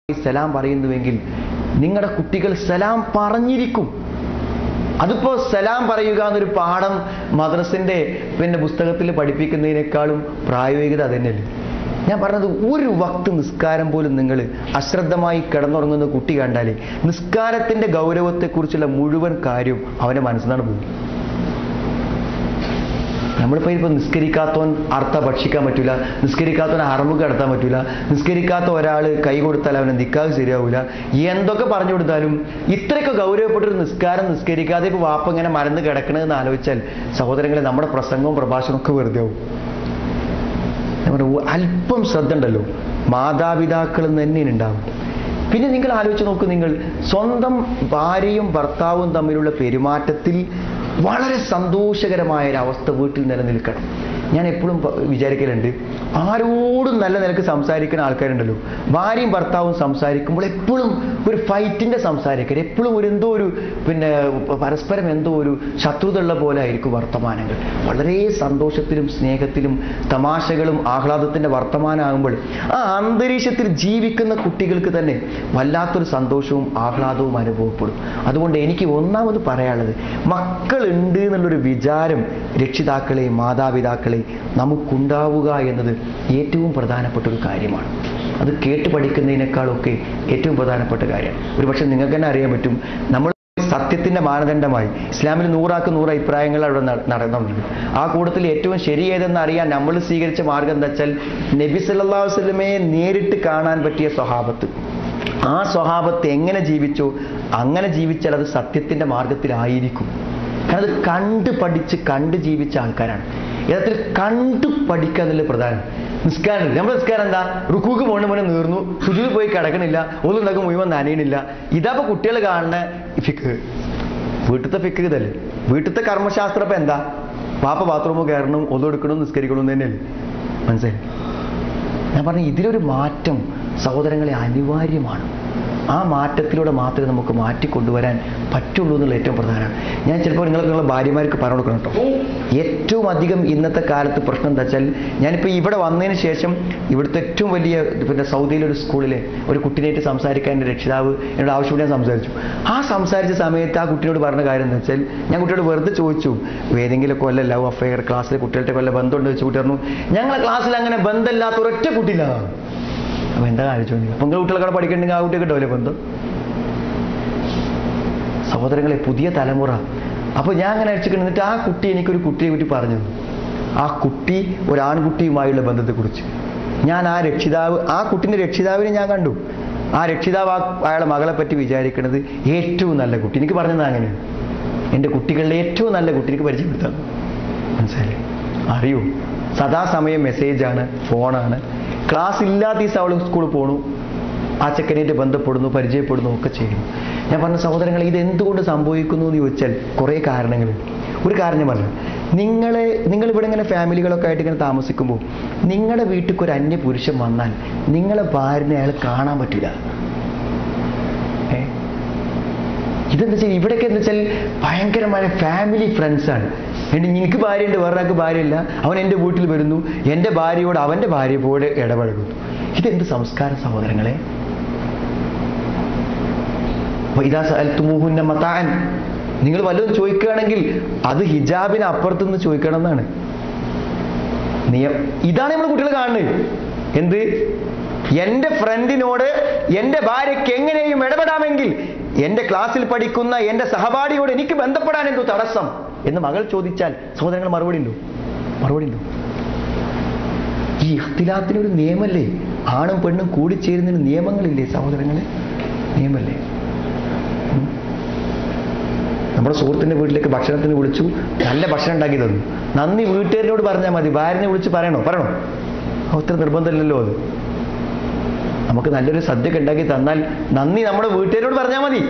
സലാം പറയുന്നുവെങ്കിൽ നിങ്ങളുടെ കുട്ടികൾ സലാം പറഞ്ഞിരിക്കും അതിപ്പോ സലാം പറയുക എന്നൊരു പാഠം മദ്രസിന്റെ പിന്നെ പുസ്തകത്തിൽ പഠിപ്പിക്കുന്നതിനേക്കാളും പ്രായോഗികത അതന്നെയല്ലേ ഞാൻ പറഞ്ഞത് ഒരു വക്ത് നിസ്കാരം പോലും നിങ്ങൾ അശ്രദ്ധമായി കിടന്നുറങ്ങുന്ന കുട്ടി കണ്ടാലേ നിസ്കാരത്തിന്റെ ഗൗരവത്തെക്കുറിച്ചുള്ള മുഴുവൻ കാര്യവും അവന്റെ മനസ്സിലാണ് പോകും നമ്മളിപ്പോൾ ഇപ്പോൾ നിസ്കരിക്കാത്തവൻ അർത്ഥ ഭക്ഷിക്കാൻ പറ്റൂല നിസ്കരിക്കാത്തവൻ ഹറമുക്ക് നടത്താൻ പറ്റൂല നിസ്കരിക്കാത്ത ഒരാൾ കൈ കൊടുത്താൽ അവനെ നിൽക്കാതെ ശരിയാവില്ല എന്തൊക്കെ പറഞ്ഞു കൊടുത്താലും ഇത്രയൊക്കെ ഗൗരവപ്പെട്ടൊരു നിസ്കാരം നിസ്കരിക്കാതെ ഇപ്പോൾ വാപ്പ ഇങ്ങനെ മരന്ന് കിടക്കണമെന്ന് ആലോചിച്ചാൽ സഹോദരങ്ങളെ നമ്മുടെ പ്രസംഗവും പ്രഭാഷണവും ഒക്കെ വെറുതെ ആവും ഞാൻ പറഞ്ഞു, അല്പം ശ്രദ്ധ ഉണ്ടല്ലോ മാതാപിതാക്കൾ തന്നെ ഉണ്ടാവും പിന്നെ നിങ്ങൾ ആലോചിച്ച് നോക്കൂ നിങ്ങൾ സ്വന്തം ഭാര്യയും ഭർത്താവും തമ്മിലുള്ള പെരുമാറ്റത്തിൽ വളരെ സന്തോഷകരമായ ഒരു അവസ്ഥ വീട്ടിൽ നിലനിൽക്കണം ഞാൻ എപ്പോഴും പ- വിചാരിക്കലുണ്ട് ആരോടും നല്ല നിലക്ക് സംസാരിക്കുന്ന ആൾക്കാരുണ്ടല്ലോ ഭാര്യയും ഭർത്താവും സംസാരിക്കുമ്പോൾ എപ്പോഴും ഒരു ഫൈറ്റിന്റെ സംസാരിക്കരുത് എപ്പോഴും ഒരു എന്തോ ഒരു പിന്നെ പരസ്പരം എന്തോ ഒരു ശത്രുത ഉള്ള പോലെ ആയിരിക്കും വർത്തമാനങ്ങൾ വളരെ സന്തോഷത്തിലും സ്നേഹത്തിലും തമാശകളും ആഹ്ലാദത്തിന്റെ വർത്തമാനമാകുമ്പോൾ ആ അന്തരീക്ഷത്തിൽ ജീവിക്കുന്ന കുട്ടികൾക്ക് തന്നെ വല്ലാത്തൊരു സന്തോഷവും ആഹ്ലാദവും അനുഭവപ്പെടും അതുകൊണ്ട് എനിക്ക് ഒന്നാമത് പറയാനുള്ളത് മക്കളുണ്ട് എന്നുള്ളൊരു വിചാരം രക്ഷിതാക്കളെ മാതാപിതാക്കളെ നമുക്കുണ്ടാവുക എന്നത് ഏറ്റവും പ്രധാനപ്പെട്ട ഒരു കാര്യമാണ് അത് കേട്ട് പഠിക്കുന്നതിനേക്കാളൊക്കെ ഏറ്റവും പ്രധാനപ്പെട്ട കാര്യമാണ് ഒരു പക്ഷെ നിങ്ങൾക്ക് തന്നെ അറിയാൻ പറ്റും നമ്മൾ സത്യത്തിന്റെ മാനദണ്ഡമായി ഇസ്ലാമിൽ നൂറാക്ക് നൂറ് അഭിപ്രായങ്ങൾ അവിടെ നട- നടന്നുണ്ട് ആ കൂട്ടത്തിൽ ഏറ്റവും ശരി ഏതെന്ന് അറിയാൻ നമ്മൾ സ്വീകരിച്ച മാർഗം എന്താ വെച്ചാൽ നബി സല്ലല്ലാഹു അലൈഹി വസല്ലമയെ നേരിട്ട് കാണാൻ പറ്റിയ സ്വഹാബത്ത് ആ സ്വഹാബത്ത് എങ്ങനെ ജീവിച്ചോ അങ്ങനെ ജീവിച്ചാൽ അത് സത്യത്തിന്റെ മാർഗത്തിലായിരിക്കും കാരണം അത് കണ്ട് പഠിച്ച് കണ്ട് ജീവിച്ച ആൾക്കാരാണ് യഥാർത്ഥത്തിൽ കണ്ടു പഠിക്കുക എന്നുള്ള പ്രധാനം നിസ്കാരം നമ്മുടെ നിസ്കാരം എന്താ റുക്കൂക്ക് പോകണ മുന്നേ നീർന്നു സുജൂത് പോയി കിടക്കണില്ല ഒന്നുണ്ടാക്കും മുഴുവൻ നനയണില്ല ഇതാപ്പോ കുട്ടികൾ കാണുന്ന ഫിക്ക് വീട്ടിലത്തെ ഫിക്ക് ഇതല്ലേ വീട്ടിലത്തെ കർമ്മശാസ്ത്രം ഇപ്പൊ എന്താ പാപ്പ ബാത്റൂമിൽ കയറണം ഒന്നെടുക്കണം നിസ്കരിക്കണം എന്ന് തന്നെയല്ലേ മനസ്സിലായി ഞാൻ പറഞ്ഞു ഇതിലൊരു മാറ്റം സഹോദരങ്ങളെ അനിവാര്യമാണ് ആ മാറ്റത്തിലൂടെ മാത്രമേ നമുക്ക് മാറ്റിക്കൊണ്ടുവരാൻ പറ്റുള്ളൂ എന്നുള്ള ഏറ്റവും പ്രധാനമാണ് ഞാൻ ചിലപ്പോൾ നിങ്ങൾ നിങ്ങളുടെ ഭാര്യമാർക്ക് പറഞ്ഞു കൊടുക്കണം കേട്ടോ ഏറ്റവും അധികം ഇന്നത്തെ കാലത്ത് പ്രശ്നം എന്താ വെച്ചാൽ ഞാനിപ്പോൾ ഇവിടെ വന്നതിന് ശേഷം ഇവിടുത്തെ ഏറ്റവും വലിയ പിന്നെ സൗദിയിലെ ഒരു സ്കൂളിലെ ഒരു കുട്ടീനായിട്ട് സംസാരിക്കാൻ എൻ്റെ രക്ഷിതാവ് എന്നോട് ആവശ്യപ്പെട്ട് ഞാൻ സംസാരിച്ചു ആ സംസാരിച്ച സമയത്ത് ആ കുട്ടിയോട് പറഞ്ഞ കാര്യം എന്ന് വെച്ചാൽ ഞാൻ കുട്ടിയോട് വെറുതെ ചോദിച്ചു ഏതെങ്കിലും കൊല്ല ലവ് അഫെയർ ക്ലാസ്സിലെ കുട്ടികളുടെ കൊല്ല ബന്ധമുണ്ട് വെച്ച് കുട്ടി പറഞ്ഞു ഞങ്ങളെ ക്ലാസ്സിൽ അങ്ങനെ ബന്ധമില്ലാത്ത ഒരൊറ്റ കുട്ടിയില്ല അപ്പൊ എന്താ കാണിച്ചു അപ്പൊ നിങ്ങൾ കുട്ടികളൊക്കെ പഠിക്കണമെങ്കിൽ ആ കുട്ടിയൊക്കെ ഉണ്ടാവില്ലേ ബന്ധം സഹോദരങ്ങളെ പുതിയ തലമുറ അപ്പൊ ഞാൻ അങ്ങനെ അടിച്ചു എന്നിട്ട് ആ കുട്ടി എനിക്കൊരു കുട്ടിയെ പറ്റി പറഞ്ഞു തന്നു. ആ കുട്ടി ഒരു ആൺകുട്ടിയുമായുള്ള ബന്ധത്തെക്കുറിച്ച് ഞാൻ ആ രക്ഷിതാവ് ആ കുട്ടിന്റെ രക്ഷിതാവിനെ ഞാൻ കണ്ടു ആ രക്ഷിതാവ് ആ അയാളെ മകളെ പറ്റി വിചാരിക്കുന്നത് ഏറ്റവും നല്ല കുട്ടി എനിക്ക് പറഞ്ഞത് അങ്ങനെയാണ് എൻ്റെ കുട്ടികളിലെ ഏറ്റവും നല്ല കുട്ടി എനിക്ക് പരിചയപ്പെടുത്താം മനസ്സിലായി അറിയൂ സദാസമയം മെസ്സേജാണ് ഫോണാണ് ക്ലാസ് ഇല്ലാത്ത ദിവസം അവൾ സ്കൂളിൽ പോണു ആ ചെക്കനായിട്ട് ബന്ധപ്പെടുന്നു പരിചയപ്പെടുന്നു ഒക്കെ ചെയ്യുന്നു ഞാൻ പറഞ്ഞ സഹോദരങ്ങൾ ഇത് എന്തുകൊണ്ട് സംഭവിക്കുന്നു എന്ന് ചോദിച്ചാൽ കുറേ കാരണങ്ങളുണ്ട് ഒരു കാര്യം ഞാൻ പറഞ്ഞു നിങ്ങളെ നിങ്ങൾ ഇവിടെ ഇങ്ങനെ ഫാമിലികളൊക്കെ ആയിട്ട് ഇങ്ങനെ താമസിക്കുമ്പോൾ നിങ്ങളുടെ വീട്ടിൽ ഒരു അന്യ പുരുഷൻ വന്നാൽ നിങ്ങളെ ഭാര്യനെ അയാൾ കാണാൻ പറ്റില്ല ഏ ഇതെന്താ വെച്ചാൽ ഇവിടെയൊക്കെ എന്താ വെച്ചാൽ ഭയങ്കരമായ ഫാമിലി ഫ്രണ്ട്സാണ് എൻ്റെ എനിക്ക് ഭാര്യയുണ്ട് വേറൊരാൾക്ക് ഭാര്യയില്ല അവൻ എൻ്റെ വീട്ടിൽ വരുന്നു എൻ്റെ ഭാര്യയോട് അവൻ്റെ ഭാര്യ പോലെ ഇടപഴകുന്നു ഇതെന്ത് സംസ്കാര സഹോദരങ്ങളെ വൈദാ സഅൽതുമൂഹുന്ന മതാഅൻ നിങ്ങൾ വല്ലതും ചോദിക്കുകയാണെങ്കിൽ അത് ഹിജാബിന് അപ്പുറത്ത് നിന്ന് ചോദിക്കണം എന്നാണ് നിയം ഇതാണ് നമ്മൾ കുട്ടികൾ കാണുന്നത് എന്ത് എന്റെ ഫ്രണ്ടിനോട് എന്റെ ഭാര്യയ്ക്ക് എങ്ങനെയും ഇടപെടാമെങ്കിൽ എന്റെ ക്ലാസ്സിൽ പഠിക്കുന്ന എന്റെ സഹപാഠിയോട് എനിക്ക് ബന്ധപ്പെടാൻ എന്തോ തടസ്സം എന്ന് മകൾ ചോദിച്ചാൽ സഹോദരങ്ങൾ മറുപടി ഉണ്ടോ മറുപടി ഉണ്ടോ ഈ ഇഖ്തിലാത്തിന് ഒരു നിയമല്ലേ ആണും പെണ്ണും കൂടിച്ചേരുന്നതിന് നിയമങ്ങളില്ലേ സഹോദരങ്ങളെ നിയമല്ലേ ഉം. നമ്മുടെ സുഹൃത്തിന്റെ വീട്ടിലേക്ക് ഭക്ഷണത്തിന് വിളിച്ചു നല്ല ഭക്ഷണം ഉണ്ടാക്കി തന്നു നന്ദി വീട്ടുകാരനോട് പറഞ്ഞാൽ മതി ഭാര്യനെ വിളിച്ച് പറയണോ പറയണോ ഒത്തിരി നിർബന്ധമില്ലല്ലോ അത് നമുക്ക് നല്ലൊരു സദ്യക്ക് ഉണ്ടാക്കി തന്നാൽ നന്ദി നമ്മുടെ വീട്ടുകാരോട് പറഞ്ഞാൽ മതി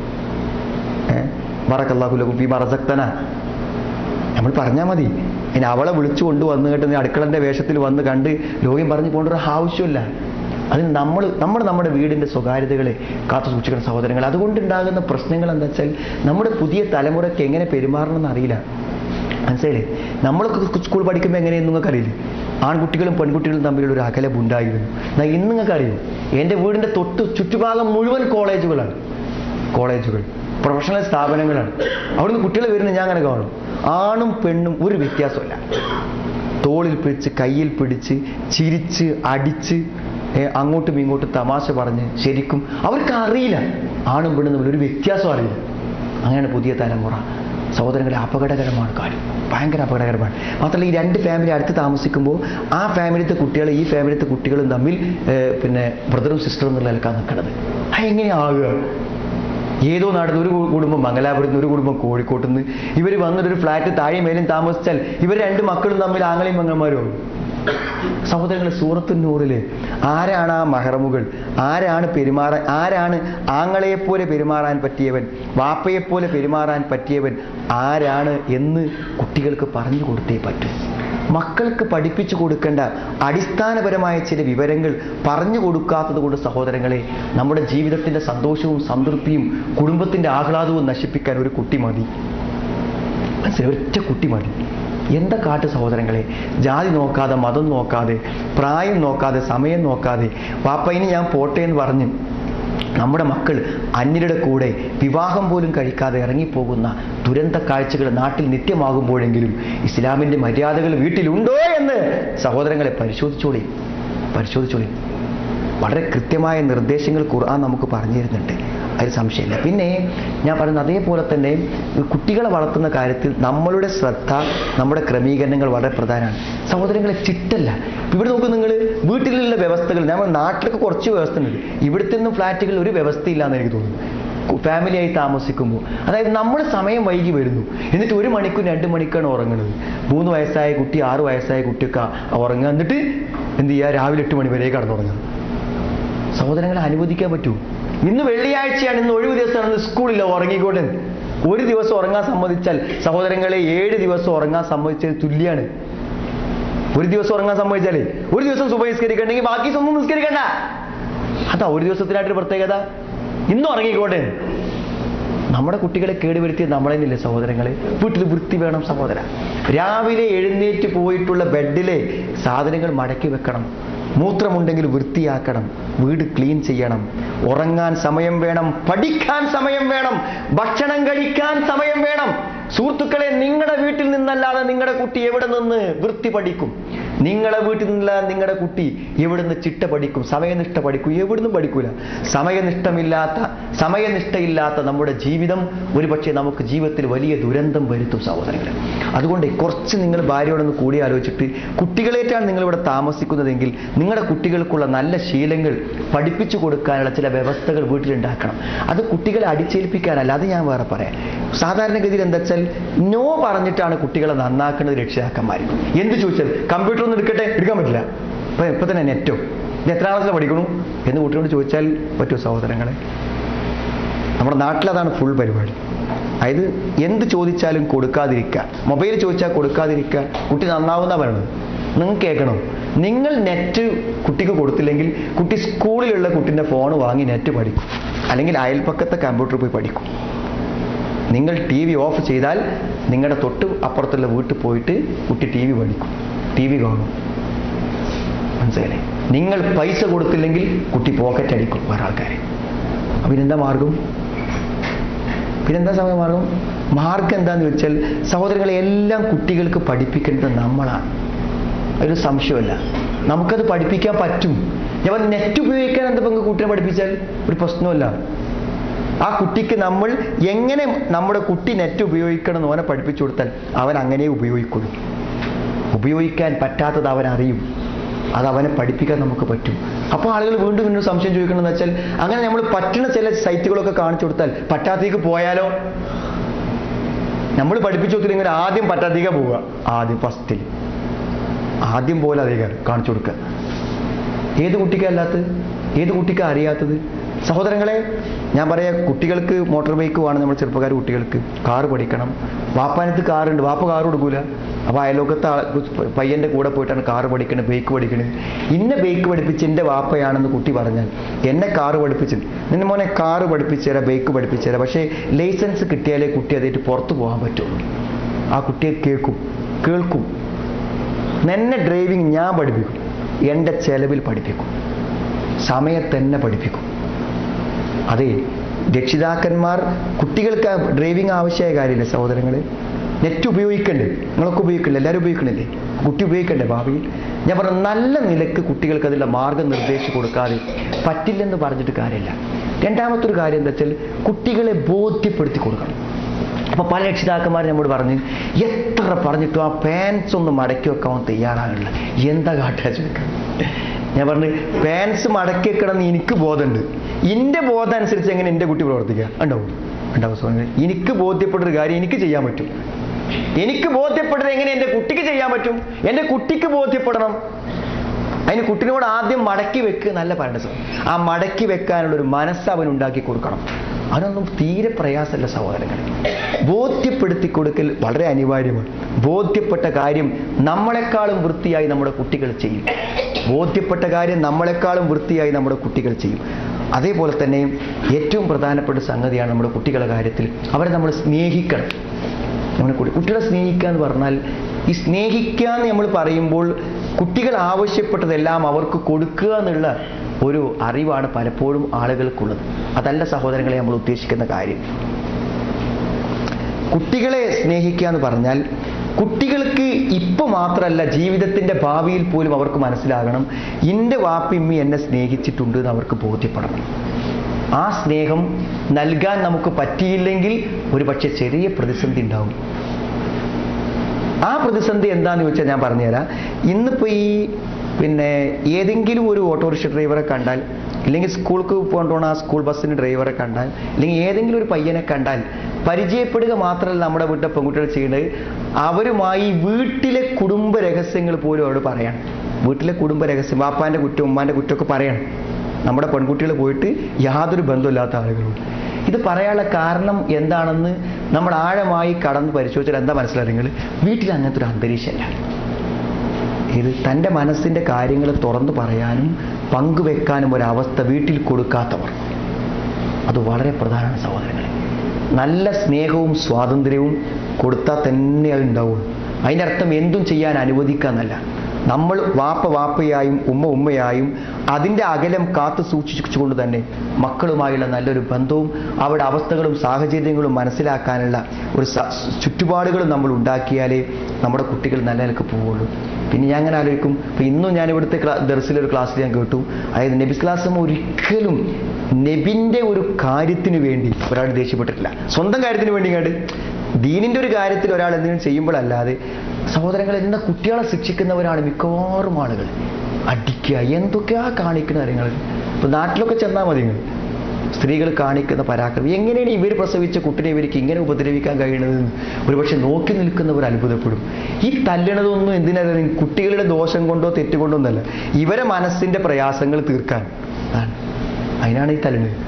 വറക്കല്ലാഹുലി മറസക്തന നമ്മൾ പറഞ്ഞാൽ മതി ഇനി അവളെ വിളിച്ചു കൊണ്ടുവന്ന് കേട്ട് നീ അടുക്കളന്റെ വേഷത്തിൽ വന്ന് കണ്ട് ലോകം പറഞ്ഞു പോകേണ്ട ഒരു ആവശ്യമില്ല അതിന് നമ്മൾ നമ്മൾ നമ്മുടെ വീടിന്റെ സ്വകാര്യതകളെ കാത്തു സൂക്ഷിക്കുന്ന സഹോദരങ്ങൾ അതുകൊണ്ടുണ്ടാകുന്ന പ്രശ്നങ്ങൾ എന്താ വെച്ചാൽ നമ്മുടെ പുതിയ തലമുറയ്ക്ക് എങ്ങനെ പെരുമാറണം എന്ന് അറിയില്ല മനസ്സിലായില്ലേ നമ്മളൊക്കെ സ്കൂൾ പഠിക്കുമ്പോൾ എങ്ങനെയെന്ന് നിങ്ങൾക്ക് അറിയില്ലേ ആൺകുട്ടികളും പെൺകുട്ടികളും തമ്മിലുള്ള ഒരു അകലമുണ്ടായിരുന്നു എന്നാൽ ഇന്ന് നിങ്ങൾക്ക് അറിയും എൻ്റെ വീടിൻ്റെ തൊട്ട് ചുറ്റുഭാഗം മുഴുവൻ കോളേജുകളാണ് കോളേജുകൾ പ്രൊഫഷണൽ സ്ഥാപനങ്ങളാണ് അവിടുന്ന് കുട്ടികൾ വരുന്നത് ഞാൻ അങ്ങനെ കാണും ആണും പെണ്ണും ഒരു വ്യത്യാസമല്ല തോളിൽ പിടിച്ച് കയ്യിൽ പിടിച്ച് ചിരിച്ച് അടിച്ച് ഏ, അങ്ങോട്ടും ഇങ്ങോട്ടും തമാശ പറഞ്ഞ് ശരിക്കും അവർക്ക് അറിയില്ല ആണും പെണ്ണും തമ്മിൽ ഒരു വ്യത്യാസം അറിയില്ല അങ്ങനെയാണ് പുതിയ തലമുറ സഹോദരങ്ങളെ അപകടകരമാണ് കാര്യം ഭയങ്കര അപകടകരമാണ് മാത്രമല്ല ഈ രണ്ട് ഫാമിലി അടുത്ത് താമസിക്കുമ്പോൾ ആ ഫാമിലിത്തെ കുട്ടികൾ ഈ ഫാമിലിത്തെ കുട്ടികളും തമ്മിൽ ഏ, പിന്നെ ബ്രദറും സിസ്റ്ററും എന്നുള്ള നിലക്കാണ് നിൽക്കുന്നത് അത് എങ്ങനെയാവുക ഏതോ നാട്ടിൽ ഒരു കു- കുടുംബം മംഗലാപുരത്ത് നിന്ന് ഒരു കുടുംബം കോഴിക്കോട്ട് നിന്ന് ഇവർ വന്നിട്ടൊരു ഫ്ലാറ്റ് താഴെ മേലും താമസിച്ചാൽ ഇവർ രണ്ട് മക്കളും തമ്മിൽ ആങ്ങളെയും മംഗന്മാരും ആവും. സഹോദരങ്ങളെ സൂറത്തു നൂറില് ആരാണ് ആ മഹറമുകൾ ആരാണ് പെരുമാറാൻ ആരാണ് ആങ്ങളെയെപ്പോലെ പെരുമാറാൻ പറ്റിയവൻ വാപ്പയെപ്പോലെ പെരുമാറാൻ പറ്റിയവൻ ആരാണ് എന്ന് കുട്ടികൾക്ക് പറഞ്ഞു കൊടുത്തേ പറ്റൂ മക്കൾക്ക് പഠിപ്പിച്ചു കൊടുക്കേണ്ട അടിസ്ഥാനപരമായ ചില വിവരങ്ങൾ പറഞ്ഞു കൊടുക്കാത്തത് കൊണ്ട് സഹോദരങ്ങളെ നമ്മുടെ ജീവിതത്തിന്റെ സന്തോഷവും സംതൃപ്തിയും കുടുംബത്തിന്റെ ആഹ്ലാദവും നശിപ്പിക്കാൻ ഒരു കുട്ടി മതി മനസ്സിലായി ഒറ്റ കുട്ടി മതി എന്താ കാട്ട് സഹോദരങ്ങളെ ജാതി നോക്കാതെ മതം നോക്കാതെ പ്രായം നോക്കാതെ സമയം നോക്കാതെ പാപ്പ ഇനി ഞാൻ പോട്ടെ എന്ന് പറഞ്ഞ് നമ്മുടെ മക്കൾ അന്യരുടെ കൂടെ വിവാഹം പോലും കഴിക്കാതെ ഇറങ്ങിപ്പോകുന്ന ദുരന്ത കാഴ്ചകൾ നാട്ടിൽ നിത്യമാകുമ്പോഴെങ്കിലും ഇസ്ലാമിൻ്റെ മര്യാദകൾ വീട്ടിലുണ്ടോ എന്ന് സഹോദരങ്ങളെ പരിശോധിച്ചോളി പരിശോധിച്ചോളി വളരെ കൃത്യമായ നിർദ്ദേശങ്ങൾ ഖുർആൻ നമുക്ക് പറഞ്ഞു തരുന്നുണ്ട് അതിൽ സംശയമില്ല പിന്നെ ഞാൻ പറയുന്നത് അതേപോലെ തന്നെ ഈ കുട്ടികളെ വളർത്തുന്ന കാര്യത്തിൽ നമ്മളുടെ ശ്രദ്ധ നമ്മുടെ ക്രമീകരണങ്ങൾ വളരെ പ്രധാനമാണ് സഹോദരങ്ങളെ ചിട്ടല്ല ഇവിടെ നോക്കും നിങ്ങൾ വീട്ടിലുള്ള വ്യവസ്ഥകൾ നമ്മൾ നാട്ടിലൊക്കെ കുറച്ച് വ്യവസ്ഥ ഉണ്ട് ഇവിടുത്തെ ഒന്നും ഫ്ലാറ്റുകളിൽ ഒരു വ്യവസ്ഥയില്ല എന്ന് എനിക്ക് തോന്നുന്നു ഫാമിലിയായി താമസിക്കുമ്പോൾ അതായത് നമ്മൾ സമയം വൈകി വരുന്നു എന്നിട്ട് ഒരു മണിക്കൂർ രണ്ട് മണിക്കാണ് ഉറങ്ങുന്നത് മൂന്ന് വയസ്സായ കുട്ടി ആറ് വയസ്സായ കുട്ടിയൊക്കെ ഉറങ്ങുക എന്നിട്ട് എന്ത് ചെയ്യുക രാവിലെ എട്ട് മണി വരെ കടന്നുറങ്ങുക സഹോദരങ്ങളെ അനുവദിക്കാൻ പറ്റൂ ഇന്ന് വെള്ളിയാഴ്ചയാണ് ഇന്ന് ഒഴിവ് ദിവസമാണ് ഇന്ന് സ്കൂളില്ല ഉറങ്ങിക്കോട്ടെ ഒരു ദിവസം ഉറങ്ങാൻ സമ്മതിച്ചാൽ സഹോദരങ്ങളെ ഏഴ് ദിവസം ഉറങ്ങാൻ സമ്മതിച്ചത് തുല്യാണ് ഒരു ദിവസം ഉറങ്ങാൻ സമ്മതിച്ചാലേ ഒരു ദിവസം സുബ നിസ്കരിക്കണമെങ്കിൽ ബാക്കി ദിവസം ഒന്നും നിസ്കരിക്കണ്ട അതാ ഒരു ദിവസത്തിനായിട്ടൊരു പ്രത്യേകത ഇന്ന് ഉറങ്ങിക്കോട്ടെ നമ്മുടെ കുട്ടികളെ കേടുവരുത്തിയത് നമ്മൾ തന്നെയല്ലേ സഹോദരങ്ങളെ വീട്ടിൽ വൃത്തി വേണം സഹോദര രാവിലെ എഴുന്നേറ്റ് പോയിട്ടുള്ള ബെഡിലെ സാധനങ്ങൾ മടക്കി വെക്കണം മൂത്രമുണ്ടെങ്കിൽ വൃത്തിയാക്കണം വീട് ക്ലീൻ ചെയ്യണം ഉറങ്ങാൻ സമയം വേണം പഠിക്കാൻ സമയം വേണം ഭക്ഷണം കഴിക്കാൻ സമയം വേണം സുഹൃത്തുക്കളെ നിങ്ങളുടെ വീട്ടിൽ നിന്നല്ലാതെ നിങ്ങളുടെ കുട്ടി എവിടെ നിന്ന് വൃത്തി പഠിക്കും നിങ്ങളുടെ വീട്ടിൽ നിന്നല്ലാതെ നിങ്ങളുടെ കുട്ടി എവിടുന്ന് ചിട്ട പഠിക്കും സമയനിഷ്ഠ പഠിക്കും എവിടുന്നും പഠിക്കൂല സമയനിഷ്ഠമില്ലാത്ത സമയനിഷ്ഠയില്ലാത്ത നമ്മുടെ ജീവിതം ഒരുപക്ഷെ നമുക്ക് ജീവിതത്തിൽ വലിയ ദുരന്തം വരുത്തും സഹോദരങ്ങളെ അതുകൊണ്ട് കുറച്ച് നിങ്ങൾ ഭാര്യയോടൊന്ന് കൂടി ആലോചിച്ചിട്ട് കുട്ടികളേറ്റാണ് നിങ്ങൾ ഇവിടെ താമസിക്കുന്നതെങ്കിൽ നിങ്ങളുടെ കുട്ടികൾക്കുള്ള നല്ല ശീലങ്ങൾ പഠിപ്പിച്ചു കൊടുക്കാനുള്ള ചില വ്യവസ്ഥകൾ വീട്ടിലുണ്ടാക്കണം അത് കുട്ടികളെ അടിച്ചേൽപ്പിക്കാനല്ല അത് ഞാൻ വേറെ പറയാം സാധാരണഗതിയിൽ എന്താ വെച്ചാൽ നോ പറഞ്ഞിട്ടാണ് കുട്ടികളെ നന്നാക്കുന്നത് രക്ഷിതാക്കന്മാർ എന്ത് ചോദിച്ചാൽ കമ്പ്യൂട്ടർ ഒന്ന് എടുക്കട്ടെ എടുക്കാൻ പറ്റില്ല ഇപ്പൊ ഇപ്പൊ തന്നെ നെറ്റോ ഇത് എത്ര ക്ലാസ്സിൽ പഠിക്കണു എന്ന് കുട്ടിയോട് ചോദിച്ചാൽ പറ്റുമോ സഹോദരങ്ങളെ നമ്മുടെ നാട്ടിലതാണ് ഫുൾ പരിപാടി അതായത് എന്ത് ചോദിച്ചാലും കൊടുക്കാതിരിക്കുക മൊബൈൽ ചോദിച്ചാൽ കൊടുക്കാതിരിക്കുക കുട്ടി നന്നാവുന്ന പറയണത് നിങ്ങൾ കേൾക്കണം നിങ്ങൾ നെറ്റ് കുട്ടിക്ക് കൊടുത്തില്ലെങ്കിൽ കുട്ടി സ്കൂളിലുള്ള കുട്ടിൻ്റെ ഫോൺ വാങ്ങി നെറ്റ് പഠിക്കും അല്ലെങ്കിൽ അയൽപ്പക്കത്തെ കമ്പ്യൂട്ടർ പോയി പഠിക്കും നിങ്ങൾ ടി വി ഓഫ് ചെയ്താൽ നിങ്ങളുടെ തൊട്ട് അപ്പുറത്തുള്ള വീട്ടിൽ പോയിട്ട് കുട്ടി ടി വി പഠിക്കും ടി വി കാണും മനസ്സിലായില്ലേ നിങ്ങൾ പൈസ കൊടുത്തില്ലെങ്കിൽ കുട്ടി പോക്കറ്റ് അടിക്കും വേറെ ആൾക്കാരെ അപ്പം ഇതെന്താ മാർഗം പിന്നെന്താ സമയ മാർഗം മാർഗം എന്താന്ന് വെച്ചാൽ സഹോദരങ്ങളെ എല്ലാം കുട്ടികൾക്ക് പഠിപ്പിക്കേണ്ടത് നമ്മളാണ് ഒരു സംശയമല്ല നമുക്കത് പഠിപ്പിക്കാൻ പറ്റും ഞാൻ നെറ്റ് ഉപയോഗിക്കാൻ എന്താ പങ്ക് കുട്ടിനെ പഠിപ്പിച്ചാൽ ഒരു പ്രശ്നമല്ല ആ കുട്ടിക്ക് നമ്മൾ എങ്ങനെ നമ്മുടെ കുട്ടി നെറ്റ് ഉപയോഗിക്കണം എന്ന് അവനെ പഠിപ്പിച്ചു കൊടുത്താൽ അവൻ അങ്ങനെ ഉപയോഗിക്കുള്ളൂ ഉപയോഗിക്കാൻ പറ്റാത്തത് അവൻ അറിയും അത് അവനെ പഠിപ്പിക്കാൻ നമുക്ക് പറ്റും അപ്പോൾ ആളുകൾ വീണ്ടും വീണ്ടും സംശയം ചോദിക്കണമെന്ന് വെച്ചാൽ അങ്ങനെ നമ്മൾ പറ്റുന്ന ചില സൈറ്റുകളൊക്കെ കാണിച്ചു കൊടുത്താൽ പറ്റാത്തേക്ക് പോയാലോ നമ്മൾ പഠിപ്പിച്ചു കൊടുത്തില്ലെങ്കിൽ ആദ്യം പറ്റാത്തേക്ക് പോവുക ആദ്യം ഫസ്റ്റിൽ ആദ്യം പോലെ അധികം കാണിച്ചു കൊടുക്കുക ഏത് കുട്ടിക്കല്ലാത്തത് ഏത് കുട്ടിക്കാ അറിയാത്തത് സഹോദരങ്ങളെ ഞാൻ പറയാ കുട്ടികൾക്ക് മോട്ടോർ ബൈക്ക് വേണം നമ്മൾ ചെറുപ്പക്കാർ കുട്ടികൾക്ക് കാറ് പഠിക്കണം വാപ്പാനത്ത് കാറുണ്ട് വാപ്പ കാർ കൊടുക്കൂല അപ്പോൾ അയലോക്കത്തെ ആൾ- പയ്യന്റെ കൂടെ പോയിട്ടാണ് കാറ് പഠിക്കണത് ബൈക്ക് പഠിക്കണത് ഇന്ന ബൈക്ക് പഠിപ്പിച്ച് എൻ്റെ വാപ്പയാണെന്ന് കുട്ടി പറഞ്ഞാൽ എന്നെ കാറ് പഠിപ്പിച്ചു നിന്റെ മോനെ കാറ് പഠിപ്പിച്ചു തരാം ബൈക്ക് പഠിപ്പിച്ചു തരാം പക്ഷേ ലൈസൻസ് കിട്ടിയാലേ കുട്ടി അതായിട്ട് പുറത്തു പോകാൻ പറ്റുള്ളൂ ആ കുട്ടിയെ കേൾക്കും കേൾക്കും എന്നെ ഡ്രൈവിംഗ് ഞാൻ പഠിപ്പിക്കും എൻ്റെ ചെലവിൽ പഠിപ്പിക്കും സമയത്തന്നെ പഠിപ്പിക്കും അതെ രക്ഷിതാക്കന്മാർ കുട്ടികൾക്ക് ഡ്രൈവിംഗ് ആവശ്യമായ കാര്യമില്ല സഹോദരങ്ങളെ നെറ്റ് ഉപയോഗിക്കണ്ടേ നിങ്ങളൊക്കെ ഉപയോഗിക്കണ്ടേ എല്ലാവരും ഉപയോഗിക്കണില്ലേ കുട്ടി ഉപയോഗിക്കണ്ടേ ഭാവിയിൽ ഞാൻ പറഞ്ഞു നല്ല നിലക്ക് കുട്ടികൾക്ക് അതിലുള്ള മാർഗം നിർദ്ദേശിച്ചു കൊടുക്കാതെ പറ്റില്ലെന്ന് പറഞ്ഞിട്ട് കാര്യമില്ല രണ്ടാമത്തെ ഒരു കാര്യം എന്താ വെച്ചാൽ കുട്ടികളെ ബോധ്യപ്പെടുത്തി കൊടുക്കണം അപ്പൊ പല രക്ഷിതാക്കന്മാർ നമ്മോട് പറഞ്ഞു എത്ര പറഞ്ഞിട്ടും ആ പാൻസ് ഒന്ന് മടക്കി വെക്കാൻ അവൻ തയ്യാറാകണില്ല എന്താ കാട്ടുക ചോദിക്കാം ഞാൻ പറഞ്ഞു പാൻസ് മടക്കി വെക്കണം എന്ന് എനിക്ക് ബോധമുണ്ട് എൻ്റെ ബോധം അനുസരിച്ച് എങ്ങനെ എൻ്റെ കുട്ടി പ്രവർത്തിക്കുക ഉണ്ടാവും ഉണ്ടാവും സോദരങ്ങളെ എനിക്ക് ബോധ്യപ്പെട്ടൊരു കാര്യം എനിക്ക് ചെയ്യാൻ പറ്റും എനിക്ക് ബോധ്യപ്പെട്ടത് എങ്ങനെ എൻ്റെ കുട്ടിക്ക് ചെയ്യാൻ പറ്റും എൻ്റെ കുട്ടിക്ക് ബോധ്യപ്പെടണം അതിന് കുട്ടിനോട് ആദ്യം മടക്കി വെക്കുക നല്ല പറയേണ്ടത് ആ മടക്കി വെക്കാനുള്ള ഒരു മനസ്സ് അവൻ ഉണ്ടാക്കി കൊടുക്കണം അതൊന്നും തീരെ പ്രയാസമല്ല സഹോദരങ്ങളെ ബോധ്യപ്പെടുത്തി കൊടുക്കൽ വളരെ അനിവാര്യമാണ് ബോധ്യപ്പെട്ട കാര്യം നമ്മളെക്കാളും വൃത്തിയായി നമ്മുടെ കുട്ടികൾ ചെയ്യും ബോധ്യപ്പെട്ട കാര്യം നമ്മളെക്കാളും വൃത്തിയായി നമ്മുടെ കുട്ടികൾ ചെയ്യും അതേപോലെ തന്നെ ഏറ്റവും പ്രധാനപ്പെട്ട സംഗതിയാണ് നമ്മുടെ കുട്ടികളുടെ കാര്യത്തിൽ അവരെ നമ്മൾ സ്നേഹിക്കണം നമ്മുടെ കുട്ടി കുട്ടികളെ സ്നേഹിക്കുക എന്ന് പറഞ്ഞാൽ ഈ സ്നേഹിക്കുക എന്ന് നമ്മൾ പറയുമ്പോൾ കുട്ടികൾ ആവശ്യപ്പെട്ടതെല്ലാം അവർക്ക് കൊടുക്കുക എന്നുള്ള ഒരു അറിവാണ് പലപ്പോഴും ആളുകൾക്കുള്ളത് അതല്ല സഹോദരങ്ങളെ നമ്മൾ ഉദ്ദേശിക്കുന്ന കാര്യം കുട്ടികളെ സ്നേഹിക്കുക എന്ന് പറഞ്ഞാൽ കുട്ടികൾക്ക് ഇപ്പൊ മാത്രമല്ല ജീവിതത്തിന്റെ ഭാവിയിൽ പോലും അവർക്ക് മനസ്സിലാകണം എൻ്റെ വാപ്പിമ്മി എന്നെ സ്നേഹിച്ചിട്ടുണ്ട് എന്ന് അവർക്ക് ബോധ്യപ്പെടണം ആ സ്നേഹം നൽകാൻ നമുക്ക് പറ്റിയില്ലെങ്കിൽ ഒരു പക്ഷെ ചെറിയ പ്രതിസന്ധി ഉണ്ടാവും ആ പ്രതിസന്ധി എന്താന്ന് ചോദിച്ചാൽ ഞാൻ പറഞ്ഞുതരാം ഇന്നിപ്പോ ഈ പിന്നെ ഏതെങ്കിലും ഒരു ഓട്ടോറിക്ഷ ഡ്രൈവറെ കണ്ടാൽ ഇല്ലെങ്കിൽ സ്കൂൾക്ക് പോകേണ്ട ആ സ്കൂൾ ബസ്സിന് ഡ്രൈവറെ കണ്ടാൽ അല്ലെങ്കിൽ ഏതെങ്കിലും ഒരു പയ്യനെ കണ്ടാൽ പരിചയപ്പെടുക മാത്രമല്ല നമ്മുടെ വീട്ടിലെ പെൺകുട്ടികൾ ചെയ്യുന്നത് അവരുമായി വീട്ടിലെ കുടുംബ രഹസ്യങ്ങൾ പോലും അവരോട് പറയണം വീട്ടിലെ കുടുംബ രഹസ്യം വാപ്പാന്റെ കുറ്റം ഉമ്മാന്റെ കുറ്റമൊക്കെ പറയണം നമ്മുടെ പെൺകുട്ടികൾ പോയിട്ട് യാതൊരു ബന്ധമില്ലാത്ത ആളുകളുണ്ട് ഇത് പറയാനുള്ള കാരണം എന്താണെന്ന് നമ്മൾ ആഴമായി കടന്ന് പരിശോധിച്ചാൽ എന്താ മനസ്സിലായി നിങ്ങൾ വീട്ടിൽ അങ്ങനത്തെ ഒരു അന്തരീക്ഷമല്ല ഇത് തൻ്റെ മനസ്സിൻ്റെ കാര്യങ്ങൾ തുറന്നു പറയാനും പങ്കുവെക്കാനും ഒരവസ്ഥ വീട്ടിൽ കൊടുക്കാത്തവർ അത് വളരെ പ്രധാനമാണ് സഹോദരങ്ങളെ നല്ല സ്നേഹവും സ്വാതന്ത്ര്യവും കൊടുത്താൽ തന്നെ അത് ഉണ്ടാവുള്ളൂ അതിൻ്റെ അർത്ഥം എന്തും ചെയ്യാൻ അനുവദിക്കാന്നല്ല നമ്മൾ വാപ്പ വാപ്പയായും ഉമ്മ ഉമ്മയായും അതിൻ്റെ അകലം കാത്തു സൂക്ഷിച്ചുകൊണ്ട് തന്നെ മക്കളുമായുള്ള നല്ലൊരു ബന്ധവും അവരുടെ അവസ്ഥകളും സാഹചര്യങ്ങളും മനസ്സിലാക്കാനുള്ള ഒരു സ- ചുറ്റുപാടുകളും നമ്മൾ ഉണ്ടാക്കിയാലേ നമ്മുടെ കുട്ടികൾ നല്ല നിലക്ക് പോവുള്ളൂ പിന്നെ ഞാൻ അങ്ങനെ ആലോചിക്കും ഇപ്പൊ ഇന്നും ഞാൻ ഇവിടുത്തെ ക്ലാ ദർസിലൊരു ക്ലാസ്സിൽ ഞാൻ കേട്ടു അതായത് നബിസ് ക്ലാസ് ഒരിക്കലും നബിന്റെ ഒരു കാര്യത്തിന് വേണ്ടി ഒരാൾ ദേഷ്യപ്പെട്ടിട്ടില്ല സ്വന്തം കാര്യത്തിന് വേണ്ടി കണ്ട് ദീനിന്റെ ഒരു കാര്യത്തിൽ ഒരാൾ എന്തെങ്കിലും ചെയ്യുമ്പോഴല്ലാതെ സഹോദരങ്ങൾ എന്ന കുട്ടികളെ ശിക്ഷിക്കുന്നവരാണ് മിക്കവാറും ആളുകൾ അടിക്കുക എന്തൊക്കെയാ കാണിക്കുന്ന കാര്യങ്ങൾ ഇപ്പൊ നാട്ടിലൊക്കെ ചെന്നാൽ മതി നിങ്ങൾ സ്ത്രീകൾ കാണിക്കുന്ന പരാക്രമം എങ്ങനെയാണ് ഇവർ പ്രസവിച്ച കുട്ടിനെ ഇവർക്ക് ഇങ്ങനെ ഉപദ്രവിക്കാൻ കഴിയണതെന്ന് ഒരുപക്ഷെ നോക്കി നിൽക്കുന്നവർ അത്ഭുതപ്പെടും ഈ തല്ലണതൊന്നും എന്തിനാണ് കുട്ടികളുടെ ദോഷം കൊണ്ടോ തെറ്റുകൊണ്ടോ ഒന്നല്ല ഇവരെ മനസ്സിന്റെ പ്രയാസങ്ങൾ തീർക്കാൻ ആണ് അതിനാണ് ഈ തല്ലണത്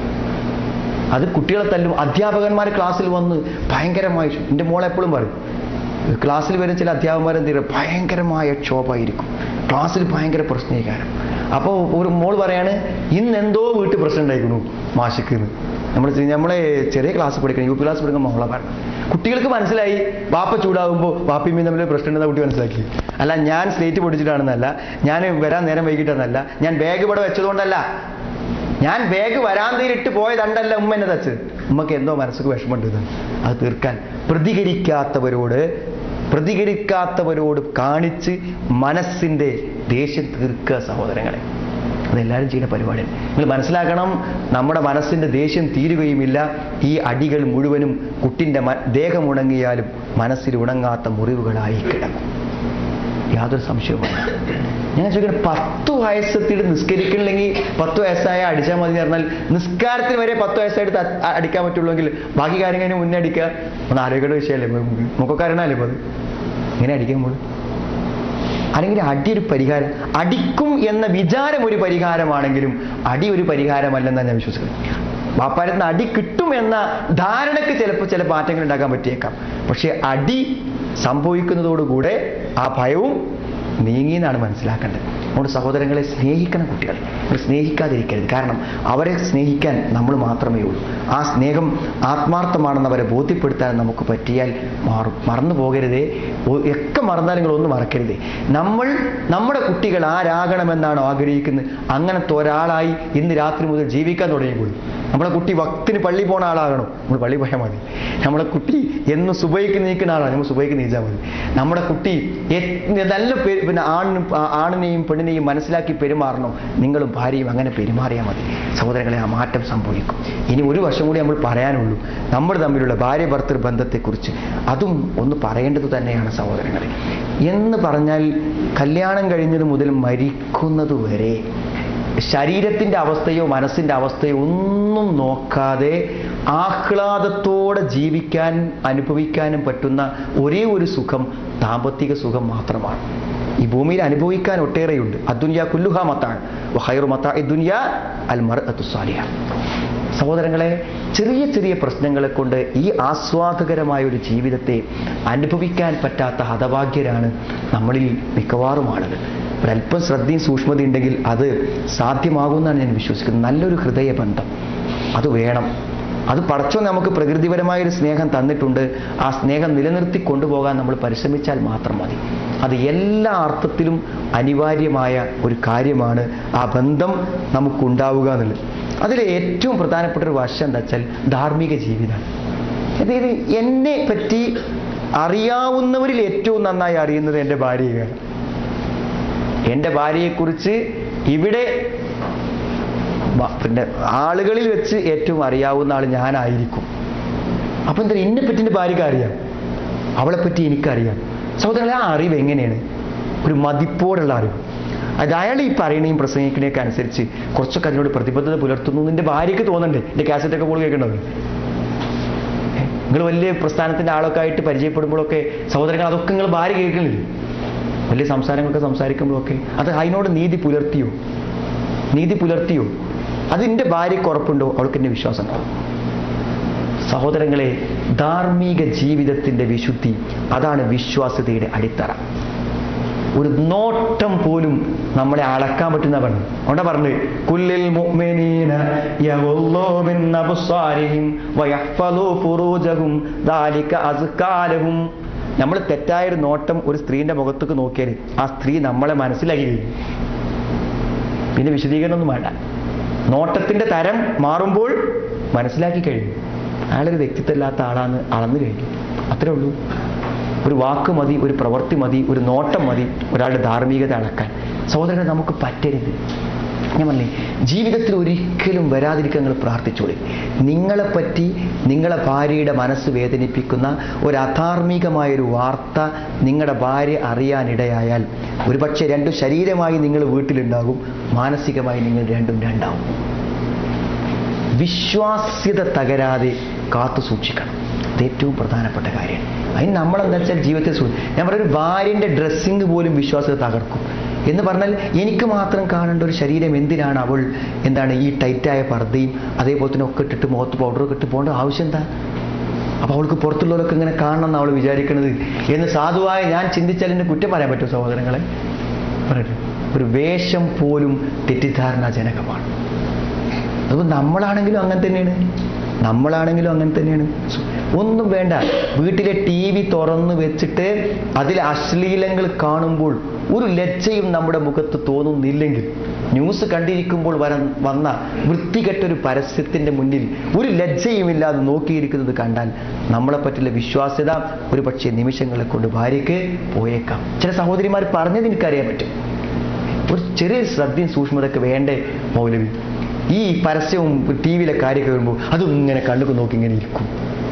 അത് കുട്ടികളെ തല്ലും അധ്യാപകന്മാർ ക്ലാസ്സിൽ വന്ന് ഭയങ്കരമായി എൻ്റെ മോളെ എപ്പോഴും പറയും ക്ലാസ്സിൽ വരുന്ന ചില അധ്യാപകന്മാർ എന്ത് ചെയ്യും ഭയങ്കരമായ ക്ഷോഭമായിരിക്കും ക്ലാസ്സിൽ ഭയങ്കര പ്രശ്നീകാരം അപ്പോൾ ഒരു മോൾ പറയാണ് ഇന്ന് എന്തോ വീട്ടിൽ പ്രശ്നം ഉണ്ടായിരിക്കുന്നു മാഷിക്ക് നമ്മൾ നമ്മളെ ചെറിയ ക്ലാസ് പഠിക്കണം യു പി ക്ലാസ് പഠിക്കുമ്പോൾ മോളെ പറഞ്ഞു കുട്ടികൾക്ക് മനസ്സിലായി വാപ്പ ചൂടാകുമ്പോൾ വാപ്പിയും തമ്മിൽ പ്രശ്നം ഉണ്ടെന്ന് കുട്ടി മനസ്സിലാക്കി അല്ല ഞാൻ സ്ലേറ്റ് പൊടിച്ചിട്ടാണെന്നല്ല ഞാൻ വരാൻ നേരം വൈകിട്ടാണെന്നല്ല ഞാൻ ബാഗ് ഇവിടെ വെച്ചതുകൊണ്ടല്ല ഞാൻ ബാഗ് വരാന്തയിലിട്ട് പോയതണ്ടല്ല ഉമ്മ എന്നെ തച്ച് ഉമ്മക്ക് എന്തോ മനസ്സിക്ക് വിഷമമുണ്ട് ഇത് അത് തീർക്കാൻ പ്രതികരിക്കാത്തവരോട് പ്രതികരിക്കാത്തവരോട് കാണിച്ച് മനസ്സിന്റെ ദേഷ്യം തീർക്കുക സഹോദരങ്ങളെ അതെല്ലാവരും ചെയ്യുന്ന പരിപാടിയാണ് നിങ്ങൾ മനസ്സിലാക്കണം നമ്മുടെ മനസ്സിന്റെ ദേഷ്യം തീരുകയുമില്ല ഈ അടികൾ മുഴുവനും കുട്ടിൻ്റെ മ- ദേഹം ഉണങ്ങിയാലും മനസ്സിൽ ഉണങ്ങാത്ത മുറിവുകളായി കിടക്കും യാതൊരു സംശയവുമില്ല ഞാൻ ചോദിക്കുന്നത് പത്ത് വയസ്സെത്തിയിട്ട് നിസ്കരിക്കണില്ലെങ്കിൽ പത്ത് വയസ്സായ അടിച്ചാൽ മതി എന്ന് പറഞ്ഞാൽ നിസ്കാരത്തിന് വരെ പത്ത് വയസ്സായിട്ട് ത- അ- അടിക്കാൻ പറ്റുള്ളൂങ്കിൽ ബാക്കി കാര്യങ്ങൾ മുന്നേ അടിക്കുക ഒന്ന് ആരോഗ്യയുടെ വിഷയമല്ലേ നമുക്കൊക്കെ അറിയണമല്ലേ ഇപ്പൊ അത് ഇങ്ങനെ അടിക്കുമ്പോൾ അല്ലെങ്കിൽ അടി ഒരു പരിഹാരം അടിക്കും എന്ന വിചാരം ഒരു പരിഹാരമാണെങ്കിലും അടി ഒരു പരിഹാരമല്ലെന്നാണ് ഞാൻ വിശ്വസിക്കുന്നത് വാപ്പാരത്തിന് അടി കിട്ടും എന്ന ധാരണയ്ക്ക് ചിലപ്പോൾ ചില മാറ്റങ്ങൾ ഉണ്ടാക്കാൻ പറ്റിയേക്കാം പക്ഷെ അടി സംഭവിക്കുന്നതോടുകൂടെ ആ ഭയവും നീങ്ങിയെന്നാണ് മനസ്സിലാക്കേണ്ടത് അതുകൊണ്ട് സഹോദരങ്ങളെ സ്നേഹിക്കണം കുട്ടികൾ അവർ സ്നേഹിക്കാതിരിക്കരുത് കാരണം അവരെ സ്നേഹിക്കാൻ നമ്മൾ മാത്രമേ ഉള്ളൂ ആ സ്നേഹം ആത്മാർത്ഥമാണെന്ന് അവരെ ബോധ്യപ്പെടുത്താൻ നമുക്ക് പറ്റിയാൽ മാറും മറന്നു പോകരുതേ ഒ- ഒക്കെ മറന്നാലും നിങ്ങൾ ഒന്നും മറക്കരുതേ നമ്മൾ നമ്മുടെ കുട്ടികൾ ആരാകണമെന്നാണോ ആഗ്രഹിക്കുന്നത് അങ്ങനത്തെ ഒരാളായി ഇന്ന് രാത്രി മുതൽ ജീവിക്കാൻ തുടങ്ങിക്കോളൂ നമ്മളെ കുട്ടി വക്തിന് പള്ളി പോണ ആളാകണം നമ്മൾ പള്ളി പോയാൽ മതി നമ്മളെ കുട്ടി എന്ന് സുബൈക്ക് നീക്കുന്ന ആളാണ് നമ്മൾ സുബൈക്ക് നീച്ചാൽ മതി നമ്മുടെ കുട്ടി എ- നല്ല പെ- പിന്നെ ആണിനും ആ- ആണിനെയും പെണ്ണിനെയും മനസ്സിലാക്കി പെരുമാറണം നിങ്ങളും ഭാര്യയും അങ്ങനെ പെരുമാറിയാൽ മതി സഹോദരങ്ങളെ ആ മാറ്റം സംഭവിക്കും ഇനി ഒരു വർഷം കൂടി നമ്മൾ പറയാനുള്ളൂ നമ്മൾ തമ്മിലുള്ള ഭാര്യ ഭർത്തൃ ബന്ധത്തെക്കുറിച്ച് അതും ഒന്ന് പറയേണ്ടത് തന്നെയാണ് സഹോദരങ്ങളെ എന്ന് പറഞ്ഞാൽ കല്യാണം കഴിഞ്ഞത് മുതൽ മരിക്കുന്നത് വരെ ശരീരത്തിൻ്റെ അവസ്ഥയോ മനസ്സിൻ്റെ അവസ്ഥയോ ഒന്നും നോക്കാതെ ആഹ്ലാദത്തോടെ ജീവിക്കാൻ അനുഭവിക്കാനും പറ്റുന്ന ഒരേ ഒരു സുഖം ദാമ്പത്തിക സുഖം മാത്രമാണ് ഈ ഭൂമിയിൽ അനുഭവിക്കാൻ ഒട്ടേറെയുണ്ട് അദ്ദുനിയ കുല്ലുഹ മത്താണ് ഹൈറു മത്ത ദുനിയ അൽ മർ സാലിഹ സഹോദരങ്ങളെ ചെറിയ ചെറിയ പ്രശ്നങ്ങളെ കൊണ്ട് ഈ ആസ്വാദകരമായ ഒരു ജീവിതത്തെ അനുഭവിക്കാൻ പറ്റാത്ത ഹതഭാഗ്യരാണ് നമ്മളിൽ മിക്കവാറും ആളുകൾ ഒരല്പം ശ്രദ്ധയും സൂക്ഷ്മതയും ഉണ്ടെങ്കിൽ അത് സാധ്യമാകുമെന്നാണ് ഞാൻ വിശ്വസിക്കുന്നത് നല്ലൊരു ഹൃദയബന്ധം അത് വേണം അത് പടച്ചോ നമുക്ക് പ്രകൃതിപരമായ ഒരു സ്നേഹം തന്നിട്ടുണ്ട് ആ സ്നേഹം നിലനിർത്തി കൊണ്ടുപോകാൻ നമ്മൾ പരിശ്രമിച്ചാൽ മാത്രം മതി അത് എല്ലാ അർത്ഥത്തിലും അനിവാര്യമായ ഒരു കാര്യമാണ് ആ ബന്ധം നമുക്കുണ്ടാവുക എന്നുള്ളത് അതിൽ ഏറ്റവും പ്രധാനപ്പെട്ട ഒരു വശം എന്താ വെച്ചാൽ ധാർമ്മിക ജീവിതമാണ് അതായത് എന്നെ പറ്റി അറിയാവുന്നവരിൽ ഏറ്റവും നന്നായി അറിയുന്നത് എൻ്റെ ഭാര്യയാണ് എൻ്റെ ഭാര്യയെക്കുറിച്ച് ഇവിടെ വ- പിന്നെ ആളുകളിൽ വെച്ച് ഏറ്റവും അറിയാവുന്ന ആൾ ഞാനായിരിക്കും അപ്പം എന്താ എന്നെ പറ്റി എൻ്റെ ഭാര്യക്ക് അറിയാം അവളെ പറ്റി എനിക്കറിയാം സഹോദരങ്ങളെ ആ അറിവ് എങ്ങനെയാണ് ഒരു മതിപ്പോടുള്ള അറിവ് അത് അയാൾ ഈ പറയണേയും പ്രസംഗിക്കണേയൊക്കെ അനുസരിച്ച് കുറച്ചൊക്കെ അതിനോട് പ്രതിബദ്ധത പുലർത്തുന്നു എന്ന് എൻ്റെ ഭാര്യയ്ക്ക് തോന്നണ്ടേ എൻ്റെ കാസറ്റൊക്കെ പോൾ കേൾക്കണത് നിങ്ങൾ വലിയ പ്രസ്ഥാനത്തിൻ്റെ ആളൊക്കെ ആയിട്ട് പരിചയപ്പെടുമ്പോഴൊക്കെ സഹോദരങ്ങൾ അതൊക്കെ നിങ്ങൾ ഭാര്യ കേൾക്കണില്ലേ വലിയ സംസാരങ്ങളൊക്കെ സംസാരിക്കുമ്പോഴൊക്കെ അത് അതിനോട് നീതി പുലർത്തിയോ നീതി പുലർത്തിയോ അത് എൻ്റെ ഭാര്യയ്ക്ക് ഉറപ്പുണ്ടോ അവൾക്ക് എൻ്റെ വിശ്വാസം ഉണ്ടാവും സഹോദരങ്ങളെ ധാർമ്മിക ജീവിതത്തിൻ്റെ വിശുദ്ധി അതാണ് വിശ്വാസ്യതയുടെ അടിത്തറ ഒരു നോട്ടം പോലും നമ്മളെ അളക്കാൻ പറ്റുന്ന പറഞ്ഞു അവിടെ പറഞ്ഞു കുല്ലിൽ മുഅ്മിനീന യഗുള്ളൂ മിൻ അബ്സാരിഹിം വയഹ്ഫളൂ ഫുറൂജഹും ദാലിക അസ്കാലഹും നമ്മൾ തെറ്റായൊരു നോട്ടം ഒരു സ്ത്രീന്റെ മുഖത്തേക്ക് നോക്കിയാൽ ആ സ്ത്രീ നമ്മളെ മനസ്സിലാക്കി കഴിഞ്ഞു പിന്നെ വിശദീകരണമൊന്നും വേണ്ട നോട്ടത്തിന്റെ തരം മാറുമ്പോൾ മനസ്സിലാക്കി കഴിഞ്ഞു അയാളൊരു വ്യക്തിത്വമില്ലാത്ത ആളാന്ന് അളന്നു കഴിഞ്ഞു അത്രേ ഉള്ളൂ ഒരു വാക്ക് മതി ഒരു പ്രവൃത്തി മതി ഒരു നോട്ടം മതി ഒരാളുടെ ധാർമ്മികത അളക്കാൻ സഹോദരനെ നമുക്ക് പറ്റരുത് ഞാൻ പറഞ്ഞേ ജീവിതത്തിൽ ഒരിക്കലും വരാതിരിക്കാൻ നിങ്ങൾ പ്രാർത്ഥിച്ചോളി നിങ്ങളെപ്പറ്റി നിങ്ങളെ ഭാര്യയുടെ മനസ്സ് വേദനിപ്പിക്കുന്ന ഒരു അധാർമികമായൊരു വാർത്ത നിങ്ങളുടെ ഭാര്യ അറിയാനിടയായാൽ ഒരുപക്ഷെ രണ്ടു ശരീരമായി നിങ്ങൾ വീട്ടിലുണ്ടാകും മാനസികമായി നിങ്ങൾ രണ്ടും രണ്ടാവും വിശ്വാസ്യത തകരാതെ കാത്തു സൂക്ഷിക്കണം അത് ഏറ്റവും പ്രധാനപ്പെട്ട കാര്യമാണ് അതിന് നമ്മളെന്താ വെച്ചാൽ ജീവിതത്തെ സൂ ഞാൻ പറഞ്ഞ ഒരു ഭാര്യൻ്റെ ഡ്രസ്സിങ് പോലും വിശ്വാസ്യത തകർക്കും എന്ന് പറഞ്ഞാൽ എനിക്ക് മാത്രം കാണേണ്ട ഒരു ശരീരം എന്തിനാണ് അവൾ എന്താണ് ഈ ടൈറ്റായ പർദ്ദയും അതേപോലെ തന്നെ ഒക്കെ ഇട്ടിട്ട് മുഖത്ത് പൗഡറൊക്കെ ഇട്ട് പോകേണ്ട ആവശ്യം എന്താ അപ്പോൾ അവൾക്ക് പുറത്തുള്ളവരൊക്കെ ഇങ്ങനെ കാണണം എന്ന് അവൾ വിചാരിക്കുന്നത് എന്ന് സാധുവായ ഞാൻ ചിന്തിച്ചാൽ എന്നെ കുറ്റം പറയാൻ പറ്റും സഹോദരങ്ങളെ പറയട്ടെ ഒരു വേഷം പോലും തെറ്റിദ്ധാരണാജനകമാണ് അതുകൊണ്ട് നമ്മളാണെങ്കിലും അങ്ങനെ തന്നെയാണ് നമ്മളാണെങ്കിലും അങ്ങനെ തന്നെയാണ് ഒന്നും വേണ്ട വീട്ടിലെ ടി വി തുറന്നു വെച്ചിട്ട് അതിൽ അശ്ലീലങ്ങൾ കാണുമ്പോൾ ഒരു ലജ്ജയും നമ്മുടെ മുഖത്ത് തോന്നുന്നില്ലെങ്കിൽ ന്യൂസ് കണ്ടിരിക്കുമ്പോൾ വര വന്ന വൃത്തികെട്ടൊരു പരസ്യത്തിൻ്റെ മുന്നിൽ ഒരു ലജ്ജയുമില്ലാതെ നോക്കിയിരിക്കുന്നത് കണ്ടാൽ നമ്മളെ പറ്റിയുള്ള വിശ്വാസ്യത ഒരു പക്ഷേ നിമിഷങ്ങളെ കൊണ്ട് ഭാര്യയ്ക്ക് പോയേക്കാം ചില സഹോദരിമാർ പറഞ്ഞത് എനിക്കറിയാൻ പറ്റും ഒരു ചെറിയ ശ്രദ്ധയും സൂക്ഷ്മതയൊക്കെ വേണ്ടേ മൗലവി ഈ പരസ്യവും ടി വിയിലെ കാര്യമൊക്കെ വരുമ്പോൾ അതും ഇങ്ങനെ കണ്ണുക്ക് നോക്കി ഇങ്ങനെ ഇരിക്കും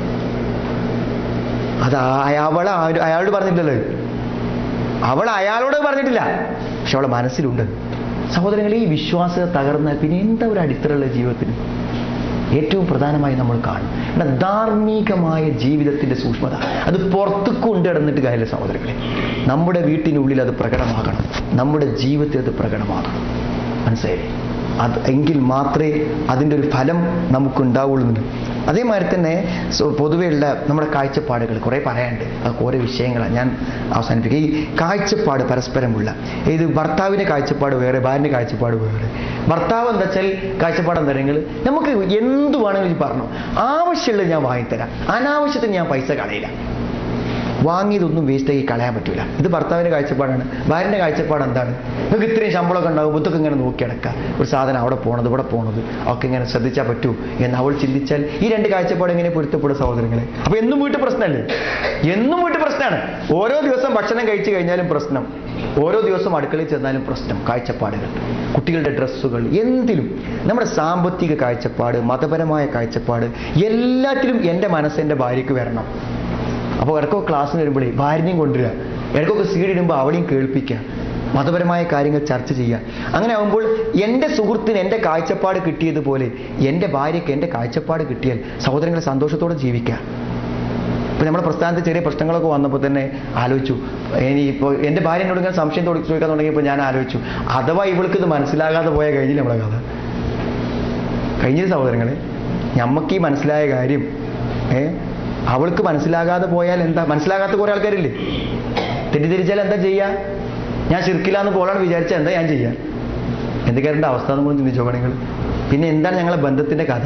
അത് ആ- അവളെ ആ- അയാളോട് പറഞ്ഞിട്ടില്ലല്ലോ അവൾ അയാളോട് പറഞ്ഞിട്ടില്ല പക്ഷെ അവളെ മനസ്സിലുണ്ട് സഹോദരങ്ങളെ ഈ വിശ്വാസത തകർന്നാൽ പിന്നെ എന്താ ഒരു അടിത്തറയുള്ള ജീവിതത്തിന് ഏറ്റവും പ്രധാനമായി നമ്മൾ കാണും എന്നാൽ ധാർമ്മികമായ ജീവിതത്തിന്റെ സൂക്ഷ്മത അത് പുറത്ത് കൊണ്ടിടന്നിട്ട് കാര്യമില്ല സഹോദരങ്ങളെ നമ്മുടെ വീട്ടിനുള്ളിൽ അത് പ്രകടമാകണം നമ്മുടെ ജീവിതത്തിൽ അത് പ്രകടമാകണം മനസ്സിലായില്ലേ അത് എങ്കിൽ മാത്രമേ അതിൻ്റെ ഒരു ഫലം നമുക്കുണ്ടാവുള്ളൂ അതേമാതിരി തന്നെ സോ- പൊതുവെയുള്ള നമ്മുടെ കാഴ്ചപ്പാടുകൾ കുറേ പറയാനുണ്ട് അതൊക്കെ ഓരോ വിഷയങ്ങളാണ് ഞാൻ അവസാനിപ്പിക്കുക ഈ കാഴ്ചപ്പാട് പരസ്പരമുള്ള ഇത് ഭർത്താവിൻ്റെ കാഴ്ചപ്പാട് വേറെ ഭാര്യൻ്റെ കാഴ്ചപ്പാട് വേറെ ഭർത്താവ് എന്താ വെച്ചാൽ കാഴ്ചപ്പാട് എന്താ പറയുക നമുക്ക് എന്ത് വേണമെങ്കിലും പറഞ്ഞു ആവശ്യമുള്ളത് ഞാൻ വാങ്ങിത്തരാം അനാവശ്യത്തിന് ഞാൻ പൈസ കളയില്ല വാങ്ങിയതൊന്നും വേസ്റ്റാക്കി കളയാൻ പറ്റൂല ഇത് ഭർത്താവിൻ്റെ കാഴ്ചപ്പാടാണ് ഭാര്യൻ്റെ കാഴ്ചപ്പാട് എന്താണ് നിങ്ങൾക്ക് ഇത്രയും ശമ്പളമൊക്കെ ഉണ്ടാവും ബുദ്ധൊക്കെ ഇങ്ങനെ നോക്കി കിടക്കുക ഒരു സാധനം അവിടെ പോണത് ഇവിടെ പോണത് ഒക്കെ ഇങ്ങനെ ശ്രദ്ധിച്ചാൽ പറ്റൂ എന്ന് അവൾ ചിന്തിച്ചാൽ ഈ രണ്ട് കാഴ്ചപ്പാട് എങ്ങനെ പൊരുത്തപ്പെടും സഹോദരങ്ങളെ അപ്പൊ എന്നും വീട്ടിൽ പ്രശ്നമല്ലേ എന്നും വീട്ടിൽ പ്രശ്നമാണ് ഓരോ ദിവസം ഭക്ഷണം കഴിച്ചു കഴിഞ്ഞാലും പ്രശ്നം ഓരോ ദിവസം അടുക്കളയിൽ ചെന്നാലും പ്രശ്നം കാഴ്ചപ്പാടുകൾ കുട്ടികളുടെ ഡ്രസ്സുകൾ എന്തിലും നമ്മുടെ സാമ്പത്തിക കാഴ്ചപ്പാട് മതപരമായ കാഴ്ചപ്പാട് എല്ലാത്തിലും എൻ്റെ മനസ്സ് എൻ്റെ ഭാര്യയ്ക്ക് വരണം അപ്പോൾ ഇടയ്ക്കൊക്കെ ക്ലാസ്സിന് വരുമ്പോഴേ ഭാര്യനെയും കൊണ്ടുവരിക ഇടയ്ക്കൊക്കെ സീഡ് ഇടുമ്പോൾ അവിടെയും കേൾപ്പിക്കുക മതപരമായ കാര്യങ്ങൾ ചർച്ച ചെയ്യുക അങ്ങനെ ആകുമ്പോൾ എൻ്റെ സുഹൃത്തിന് എൻ്റെ കാഴ്ചപ്പാട് കിട്ടിയതുപോലെ എൻ്റെ ഭാര്യയ്ക്ക് എൻ്റെ കാഴ്ചപ്പാട് കിട്ടിയാൽ സഹോദരങ്ങളെ സന്തോഷത്തോടെ ജീവിക്കുക ഇപ്പൊ നമ്മുടെ പ്രസ്ഥാനത്ത് ചെറിയ പ്രശ്നങ്ങളൊക്കെ വന്നപ്പോൾ തന്നെ ആലോചിച്ചു ഇനി ഇപ്പോൾ എൻ്റെ ഭാര്യ എന്നോട് ഇങ്ങനെ സംശയം തോടി ചോദിക്കാൻ തുടങ്ങിയപ്പോൾ ഞാൻ ആലോചിച്ചു അഥവാ ഇവൾക്ക് ഇത് മനസ്സിലാകാതെ പോയ കഴിഞ്ഞില്ല നമ്മളെ കഥ കഴിഞ്ഞ സഹോദരങ്ങളെ ഞമ്മക്ക് ഈ മനസ്സിലായ കാര്യം ഏ അവൾക്ക് മനസ്സിലാകാതെ പോയാൽ എന്താ മനസ്സിലാകാത്ത കുറേ ആൾക്കാരില്ലേ തെറ്റിദ്ധരിച്ചാൽ എന്താ ചെയ്യുക ഞാൻ ശിർക്കില്ലാന്ന് പോലാണ് വിചാരിച്ചാൽ എന്താ ഞാൻ ചെയ്യുക എന്തൊക്കെയാരുടെ അവസ്ഥ നമ്മൾ ചിന്തിച്ചോ നിങ്ങൾ പിന്നെ എന്താണ് ഞങ്ങളെ ബന്ധത്തിന്റെ കഥ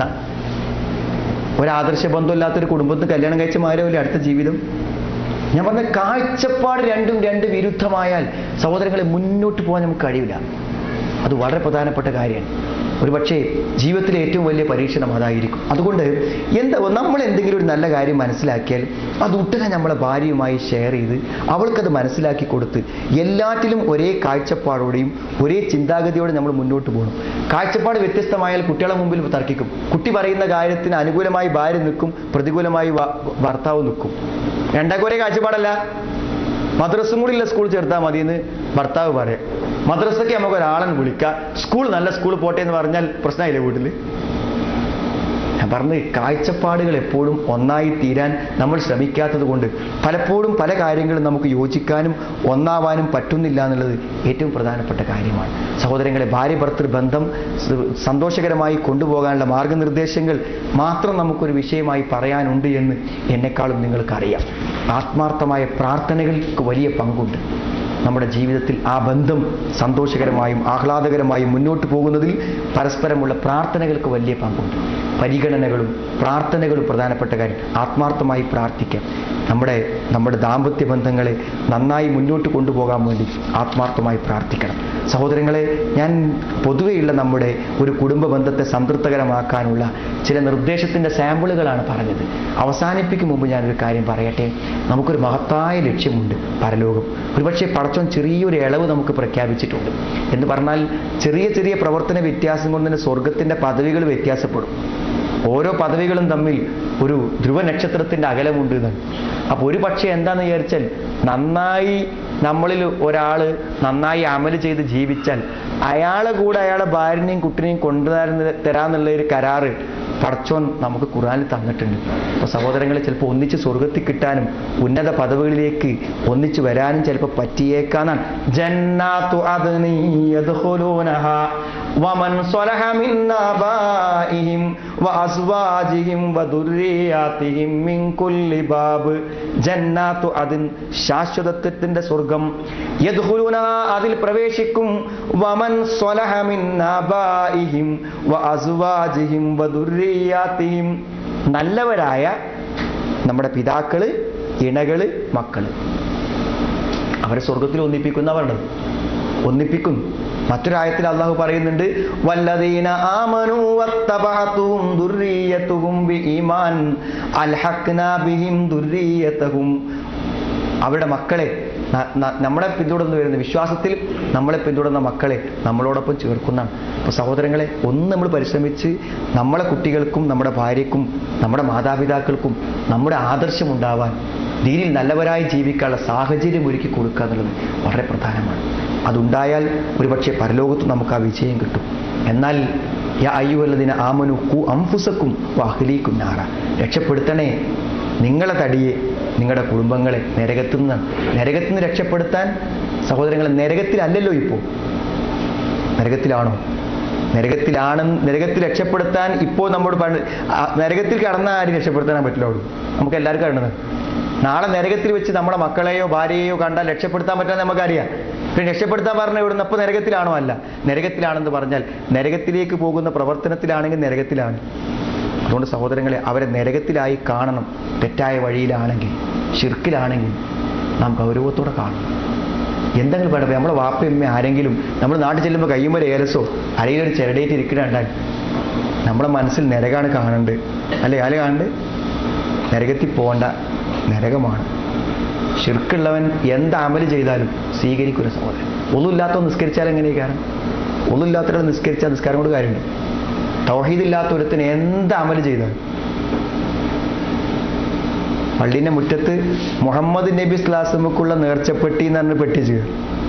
ഒരാദർശ ബന്ധമില്ലാത്തൊരു കുടുംബത്തിൽ കല്യാണം കഴിച്ച മാരവില്ല അടുത്ത ജീവിതം ഞാൻ പറഞ്ഞ കാഴ്ചപ്പാട് രണ്ടും രണ്ട് വിരുദ്ധമായാൽ സഹോദരങ്ങളെ മുന്നോട്ട് പോകാൻ നമുക്ക് കഴിയില്ല അത് വളരെ പ്രധാനപ്പെട്ട കാര്യമാണ് ഒരുപക്ഷേ ജീവിതത്തിലെ ഏറ്റവും വലിയ പരീക്ഷണം അതായിരിക്കും അതുകൊണ്ട് എന്താ നമ്മൾ എന്തെങ്കിലും ഒരു നല്ല കാര്യം മനസ്സിലാക്കിയാൽ അത് ഉടനെ നമ്മളെ ഭാര്യയുമായി ഷെയർ ചെയ്ത് അവൾക്കത് മനസ്സിലാക്കി കൊടുത്ത് എല്ലാറ്റിലും ഒരേ കാഴ്ചപ്പാടോടെയും ഒരേ ചിന്താഗതിയോടെ നമ്മൾ മുന്നോട്ട് പോകണം കാഴ്ചപ്പാട് വ്യത്യസ്തമായാൽ കുട്ടികളെ മുമ്പിൽ തർക്കിക്കും കുട്ടി പറയുന്ന കാര്യത്തിന് അനുകൂലമായി ഭാര്യ നിൽക്കും പ്രതികൂലമായി ഭ- ഭർത്താവ് നിൽക്കും രണ്ടാക്കും ഒരേ കാഴ്ചപ്പാടല്ല മദ്രസും കൂടി ഇല്ല സ്കൂൾ ചേർത്താൽ മതി എന്ന് ഭർത്താവ് പറയാം മദ്രസയ്ക്ക് നമുക്ക് ഒരാളെ വിളിക്കാം സ്കൂൾ നല്ല സ്കൂൾ പോട്ടെ എന്ന് പറഞ്ഞാൽ പ്രശ്നമായില്ലേ വീട്ടിൽ ഞാൻ പറഞ്ഞത് കാഴ്ചപ്പാടുകൾ എപ്പോഴും ഒന്നായി തീരാൻ നമ്മൾ ശ്രമിക്കാത്തത് കൊണ്ട് പലപ്പോഴും പല കാര്യങ്ങളും നമുക്ക് യോജിക്കാനും ഒന്നാവാനും പറ്റുന്നില്ല എന്നുള്ളത് ഏറ്റവും പ്രധാനപ്പെട്ട കാര്യമാണ് സഹോദരങ്ങളെ ഭാര്യ ഭർത്തൃ ബന്ധം സ- സന്തോഷകരമായി കൊണ്ടുപോകാനുള്ള മാർഗനിർദ്ദേശങ്ങൾ മാത്രം നമുക്കൊരു വിഷയമായി പറയാനുണ്ട് എന്ന് എന്നെക്കാളും നിങ്ങൾക്കറിയാം ആത്മാർത്ഥമായ പ്രാർത്ഥനകൾക്ക് വലിയ പങ്കുണ്ട് നമ്മുടെ ജീവിതത്തിൽ ആ ബന്ധം സന്തോഷകരമായും ആഹ്ലാദകരമായും മുന്നോട്ട് പോകുന്നതിൽ പരസ്പരമുള്ള പ്രാർത്ഥനകൾക്ക് വലിയ പങ്കുണ്ട് പരിഗണനകളും പ്രാർത്ഥനകളും പ്രധാനപ്പെട്ട കാര്യം ആത്മാർത്ഥമായി പ്രാർത്ഥിക്കാം നമ്മുടെ നമ്മുടെ ദാമ്പത്യ ബന്ധങ്ങളെ നന്നായി മുന്നോട്ട് കൊണ്ടുപോകാൻ വേണ്ടി ആത്മാർത്ഥമായി പ്രാർത്ഥിക്കണം സഹോദരങ്ങളെ ഞാൻ പൊതുവെയുള്ള നമ്മുടെ ഒരു കുടുംബ ബന്ധത്തെ സംതൃപ്തകരമാക്കാനുള്ള ചില നിർദ്ദേശത്തിൻ്റെ സാമ്പിളുകളാണ് പറഞ്ഞത് അവസാനിപ്പിക്കും മുമ്പ് ഞാനൊരു കാര്യം പറയട്ടെ നമുക്കൊരു മഹത്തായ ലക്ഷ്യമുണ്ട് പരലോകം ഒരുപക്ഷെ പടച്ചോൻ ചെറിയൊരു ഇളവ് നമുക്ക് പ്രഖ്യാപിച്ചിട്ടുണ്ട് എന്ന് പറഞ്ഞാൽ ചെറിയ ചെറിയ പ്രവർത്തന വ്യത്യാസം കൊണ്ട് തന്നെ സ്വർഗത്തിൻ്റെ പദവികൾ വ്യത്യാസപ്പെടും ഓരോ പദവികളും തമ്മിൽ ഒരു ധ്രുവ നക്ഷത്രത്തിന്റെ അകലമുണ്ട് എന്നാണ് അപ്പൊ ഒരു പക്ഷേ എന്താന്ന് വിചാരിച്ചാൽ നന്നായി നമ്മളിൽ ഒരാള് നന്നായി അമല് ചെയ്ത് ജീവിച്ചാൽ അയാളെ കൂടെ അയാളെ ഭാര്യനെയും കുട്ടിനെയും കൊണ്ടുതരുന്ന തരാന്നുള്ള ഒരു കരാറ് പടച്ചോൻ നമുക്ക് ഖുറാനിൽ തന്നിട്ടുണ്ട് അപ്പൊ സഹോദരങ്ങളെ ചിലപ്പോൾ ഒന്നിച്ച് സ്വർഗത്തിൽ കിട്ടാനും ഉന്നത പദവികളിലേക്ക് ഒന്നിച്ച് വരാനും ചിലപ്പോൾ പറ്റിയേക്കാന്നാണ് ജന്നാത്തു അദ്നി യദ്ഖുലൂനഹാ വമൻ സ്വലഹ മിൻ ആബാഇഹിം വഅസ്വാജിഹിം വദുർരിയാതിഹിം മിൻ കുല്ലി ബാബ് ജന്നാത്തു അതിൻ ശാശ്വതത്വത്തിന്റെ സ്വർഗം യദ്ഖുലൂനഹാ അതിൽ പ്രവേശിക്കും വമൻ സ്വലഹ മിൻ ആബാഇഹിം വഅസ്വാജിഹിം വദുർരിയാതിഹിം നല്ലവരായ നമ്മുടെ പിതാക്കള് ഇണകള് മക്കള് അവരെ സ്വർഗത്തിൽ ഒന്നിപ്പിക്കുന്നവരുണ്ട് ഒന്നിപ്പിക്കും മറ്റൊരായത്തിൽ അള്ളാഹു പറയുന്നുണ്ട് വല്ലദീന ആമനു വത്തബഅതുഹും ദുർരിയത്തുഹും ബിഈമാൻ അൽഹഖ്നാ ബിഹിം ദുർരിയതഹും അവരുടെ മക്കളെ ന- ന- നമ്മളെ പിന്തുടർന്ന് വരുന്ന വിശ്വാസത്തിൽ നമ്മളെ പിന്തുടർന്ന മക്കളെ നമ്മളോടൊപ്പം ചേർക്കുന്നതാണ് അപ്പോൾ സഹോദരങ്ങളെ ഒന്ന് നമ്മൾ പരിശ്രമിച്ച് നമ്മളെ കുട്ടികൾക്കും നമ്മുടെ ഭാര്യയ്ക്കും നമ്മുടെ മാതാപിതാക്കൾക്കും നമ്മുടെ ആദർശമുണ്ടാവാൻ ദീനിൽ നല്ലവരായി ജീവിക്കാനുള്ള സാഹചര്യം ഒരുക്കി കൊടുക്കുക എന്നുള്ളത് വളരെ പ്രധാനമാണ് അതുണ്ടായാൽ ഒരുപക്ഷെ പരലോകത്ത് നമുക്ക് ആ വിജയം കിട്ടും എന്നാൽ യാ അയ്യുവല്ലതിന് ആമനു കു അംഫുസക്കും വാഹ്ലീക്കും നാറ രക്ഷപ്പെടുത്തണേ നിങ്ങളെ തടിയെ നിങ്ങളുടെ കുടുംബങ്ങളെ നരകത്തു നിന്ന് നരകത്തിൽ നിന്ന് രക്ഷപ്പെടുത്താൻ സഹോദരങ്ങളെ നരകത്തിലല്ലല്ലോ ഇപ്പോൾ നരകത്തിലാണോ നരകത്തിലാണ് നരകത്തിൽ രക്ഷപ്പെടുത്താൻ ഇപ്പോൾ നമ്മോട് പണ്ട് ആ നരകത്തിൽ കടന്ന ആരും രക്ഷപ്പെടുത്താൻ പറ്റില്ല അവിടെ നമുക്ക് എല്ലാവർക്കും അറിയണത് നാളെ നരകത്തിൽ വെച്ച് നമ്മുടെ മക്കളെയോ ഭാര്യയെയോ കണ്ടാൽ രക്ഷപ്പെടുത്താൻ പറ്റാന്ന് നമുക്കറിയാം പിന്നെ രക്ഷപ്പെടുത്താൻ പറഞ്ഞ ഇവിടുന്ന് അപ്പോൾ നരകത്തിലാണോ അല്ല നരകത്തിലാണെന്ന് പറഞ്ഞാൽ നരകത്തിലേക്ക് പോകുന്ന പ്രവർത്തനത്തിലാണെങ്കിൽ നരകത്തിലാണ് അതുകൊണ്ട് സഹോദരങ്ങളെ അവരെ നരകത്തിലായി കാണണം തെറ്റായ വഴിയിലാണെങ്കിൽ ഷിർക്കിലാണെങ്കിൽ നാം ഗൗരവത്തോടെ കാണണം എന്തെങ്കിലും വേണം നമ്മുടെ വാപ്പയമ്മ ആരെങ്കിലും നമ്മൾ നാട്ടിൽ ചെല്ലുമ്പോൾ കയ്യുമ്പോൾ ഏലസോ അല്ലെങ്കിൽ ഒരു ചെരടേറ്റ് ഇരിക്കണുണ്ടാൽ നമ്മുടെ മനസ്സിൽ നരകാണ് കാണേണ്ടത് അല്ലേ ആല് കാണണ്ട് നരകത്തിൽ പോകേണ്ട നരകമാണ് ഷിർക്കുള്ളവൻ എന്ത് അമല് ചെയ്താലും സ്വീകരിക്കുന്ന സഹോദരൻ ഒന്നുമില്ലാത്ത നിസ്കരിച്ചാൽ എങ്ങനെയൊക്കെയാണ് ഒന്നുമില്ലാത്തവരെ നിസ്കരിച്ചാൽ നിസ്കാരം കൊണ്ട് കാര്യമുണ്ട് തൗഹീദില്ലാത്ത ഒരുത്തിന് എന്ത് അമല് ചെയ്താലും പള്ളീൻ്റെ മുറ്റത്ത് മുഹമ്മദ് നബി സ്ലാസമുക്കുള്ള നേർച്ചപ്പെട്ടി എന്ന് പറഞ്ഞ് പെട്ടി ചെയ്യുക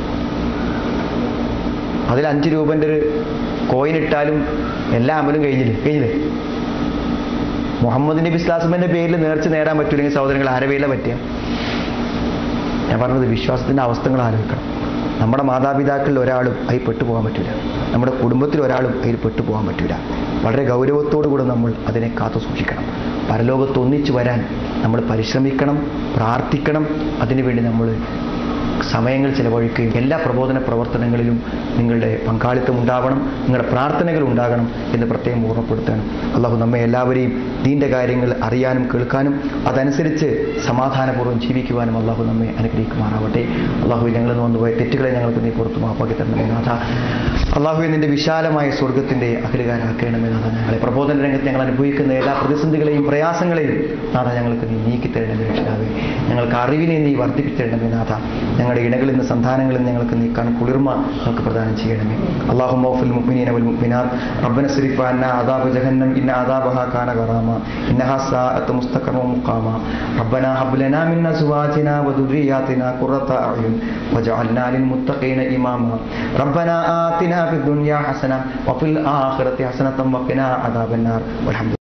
അതിൽ അഞ്ച് രൂപൻ്റെ ഒരു കോയിൻ ഇട്ടാലും എല്ലാ അമലും കഴിഞ്ഞില്ലേ കഴിഞ്ഞില്ലേ മുഹമ്മദ് നബി സ്ലാസമിന്റെ പേരിൽ നേർച്ച നേടാൻ പറ്റൂലെങ്കിൽ സഹോദരങ്ങൾ ആരവേല പറ്റിയ ഞാൻ പറഞ്ഞത് വിശ്വാസത്തിന്റെ അവസ്ഥകൾ ആലോചിക്കണം നമ്മുടെ മാതാപിതാക്കളിൽ ഒരാളും അതിൽ പെട്ടുപോകാൻ പറ്റില്ല നമ്മുടെ കുടുംബത്തിൽ ഒരാളും അതിൽ പെട്ടുപോകാൻ പറ്റില്ല വളരെ ഗൗരവത്തോടു കൂടെ നമ്മൾ അതിനെ കാത്തു സൂക്ഷിക്കണം പരലോകത്ത് ഒന്നിച്ചു വരാൻ നമ്മൾ പരിശ്രമിക്കണം പ്രാർത്ഥിക്കണം അതിനുവേണ്ടി നമ്മൾ സമയങ്ങൾ ചിലവഴിക്കുകയും എല്ലാ പ്രബോധന പ്രവർത്തനങ്ങളിലും നിങ്ങളുടെ പങ്കാളിത്തം ഉണ്ടാവണം നിങ്ങളുടെ പ്രാർത്ഥനകൾ ഉണ്ടാകണം എന്ന് പ്രത്യേകം ഓർമ്മപ്പെടുത്തണം അള്ളാഹു നമ്മെ എല്ലാവരെയും ദീൻ്റെ കാര്യങ്ങൾ അറിയാനും കേൾക്കാനും അതനുസരിച്ച് സമാധാനപൂർവ്വം ജീവിക്കുവാനും അള്ളാഹു നമ്മെ അനുഗ്രഹിക്കുമാറാവട്ടെ അള്ളാഹു ഞങ്ങളിൽ നിന്ന് വന്നുപോയ തെറ്റുകളെ ഞങ്ങൾക്ക് നീ പുറത്തു മാപ്പാക്കി തരണമേ നാഥ അള്ളാഹു നിന്റെ വിശാലമായ സ്വർഗത്തിൻ്റെ അഖിലുകാരാക്കണമേ നാഥ ഞങ്ങളെ പ്രബോധന രംഗത്ത് ഞങ്ങൾ അനുഭവിക്കുന്ന എല്ലാ പ്രതിസന്ധികളെയും പ്രയാസങ്ങളെയും നാഥ ഞങ്ങൾക്ക് നീ നീക്കി തരണമേ രക്ഷിതാവേ ഞങ്ങൾക്ക് അറിവിനെ നീ വർദ്ധിപ്പിച്ചിടണമേ നാഥ ഞങ്ങളുടെ ഇണകളിൽ നിന്ന് സന്താനങ്ങളിൽ നിന്ന് ഞങ്ങൾക്ക് നീക്കാൻ കുളിർമ ഞങ്ങൾക്ക് പ്രദാനം ചെയ്യണമേ അള്ളാഹു മൗഫുൽ മുഅ്മിനീന വൽ മുഅ്മിനാത്ത് റബ്ബന സ്രിഫ അന്ന അദാബ ജഹന്നം ഇന്ന അദാബഹ കാന ഗറാമ ഇന്നഹ സാഅത്ത് മുസ്തഖറ മുഖാമ റബ്ബന ഹബ് ലനാ മിൻ അസ്വാജിന വദുരിയാതിന ഖുറത അയുൻ വജഅൽനാ ലിൽ മുത്തഖീന ഇമാമ റബ്ബന ആതിന ഫിദ് ദുനിയ ഹസന വഫിൽ ആഖിറതി ഹസനത വഖിനാ അദാബന്നാർ വൽഹംദു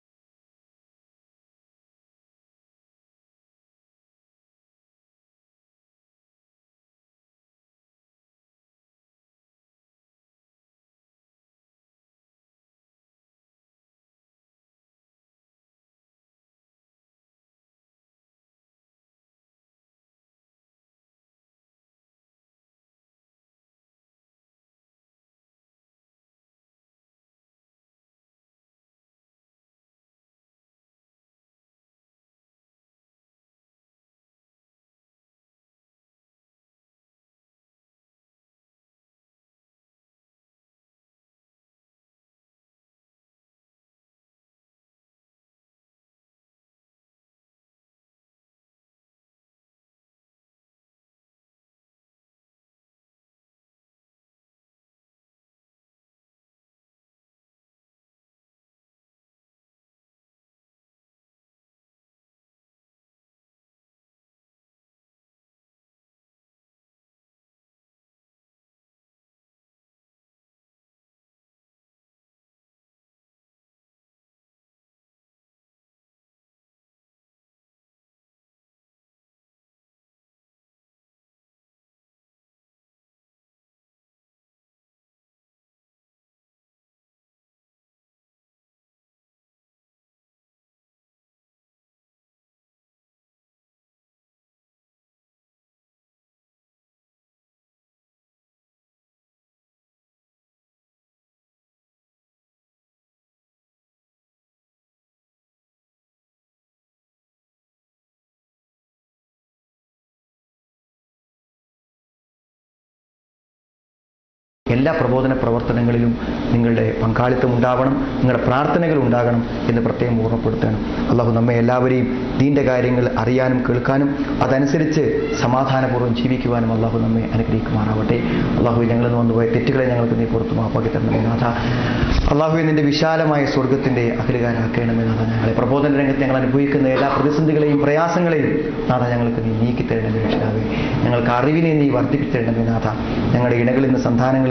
എല്ലാ പ്രബോധന പ്രവർത്തനങ്ങളിലും നിങ്ങളുടെ പങ്കാളിത്തം ഉണ്ടാവണം നിങ്ങളുടെ പ്രാർത്ഥനകൾ ഉണ്ടാകണം എന്ന് പ്രത്യേകം ഓർമ്മപ്പെടുത്തണം അള്ളാഹു നമ്മെ എല്ലാവരെയും ദീൻ്റെ കാര്യങ്ങൾ അറിയാനും കേൾക്കാനും അതനുസരിച്ച് സമാധാനപൂർവ്വം ജീവിക്കുവാനും അള്ളാഹു നമ്മെ അനുഗ്രഹിക്കുമാറാവട്ടെ അള്ളാഹു ഞങ്ങളിൽ നിന്ന് വന്നുപോയ തെറ്റുകളെ ഞങ്ങൾക്ക് നീ പുറത്തു മാപ്പാക്കി തരണമേ നാഥ അള്ളാഹു നിന്റെ വിശാലമായ സ്വർഗത്തിൻ്റെ അഖിലുകാരാക്കണമേ നാഥ ഞങ്ങളെ പ്രബോധന രംഗത്ത് ഞങ്ങൾ അനുഭവിക്കുന്ന എല്ലാ പ്രതിസന്ധികളെയും പ്രയാസങ്ങളെയും നാഥ ഞങ്ങൾക്ക് നീ നീക്കി തരണമേ രക്ഷിതാവേ ഞങ്ങൾക്ക് അറിവിനെ നീ വർദ്ധിപ്പിച്ചിടണമേ നാഥ ഞങ്ങളുടെ ഇണകളിൽ നിന്ന് സന്താനങ്ങളിൽ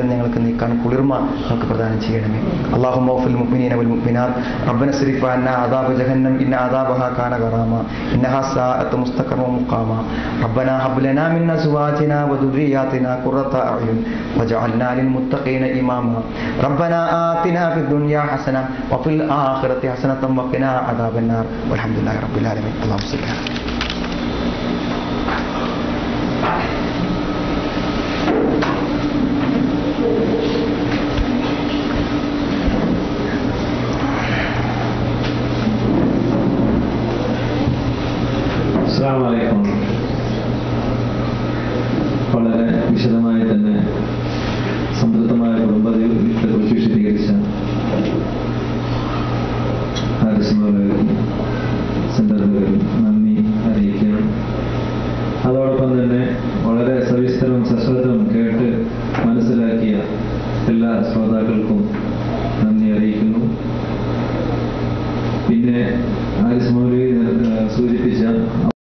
നിന്ന് ഞങ്ങൾക്ക് നീക്കാൻ കുളിർമ നമുക്ക് പ്രദാനം ചെയ്യണമേ അള്ളാഹു മൗഫുൽ മുഅ്മിനീന വൽ മുഅ്മിനാത്ത് റബ്ബന സ്രിഫ് അന്ന അദാബ ജഹന്നം ഇന്ന അദാബഹ കാന ഗറാമ ഇന്നഹ സാഅത്ത് മുസ്തഖറ മുഖാമ റബ്ബന ഹബ് ലനാ മിൻ അസ്വാജിനാ വദുർരിയാതിനാ ഖുറത അഅ്യുൻ വജഅൽനാ للمتقين إماما ربنا آتنا في الدنيا حسنة وفي الآخرة حسنة وقنا عذاب النار والحمد لله رب العالمين اللهم صل على അസ്സാം വലൈക്കും വളരെ വിശദമായി തന്നെ സംതൃപ്തമായ കുടുംബ ജീവിതത്തെ കുറിച്ച് വിശദീകരിച്ച ഹാരിസ്മോളുകൾക്കും സെന്ററുകൾക്കും നന്ദി അറിയിക്കുകയാണ് അതോടൊപ്പം തന്നെ വളരെ സവിസ്തരവും സശ്രദ്ധവും കേട്ട് മനസ്സിലാക്കിയ എല്ലാ ശ്രോതാക്കൾക്കും നന്ദി അറിയിക്കുന്നു പിന്നെ ഹാരിസ് മൗലവി സൂചിപ്പിച്ച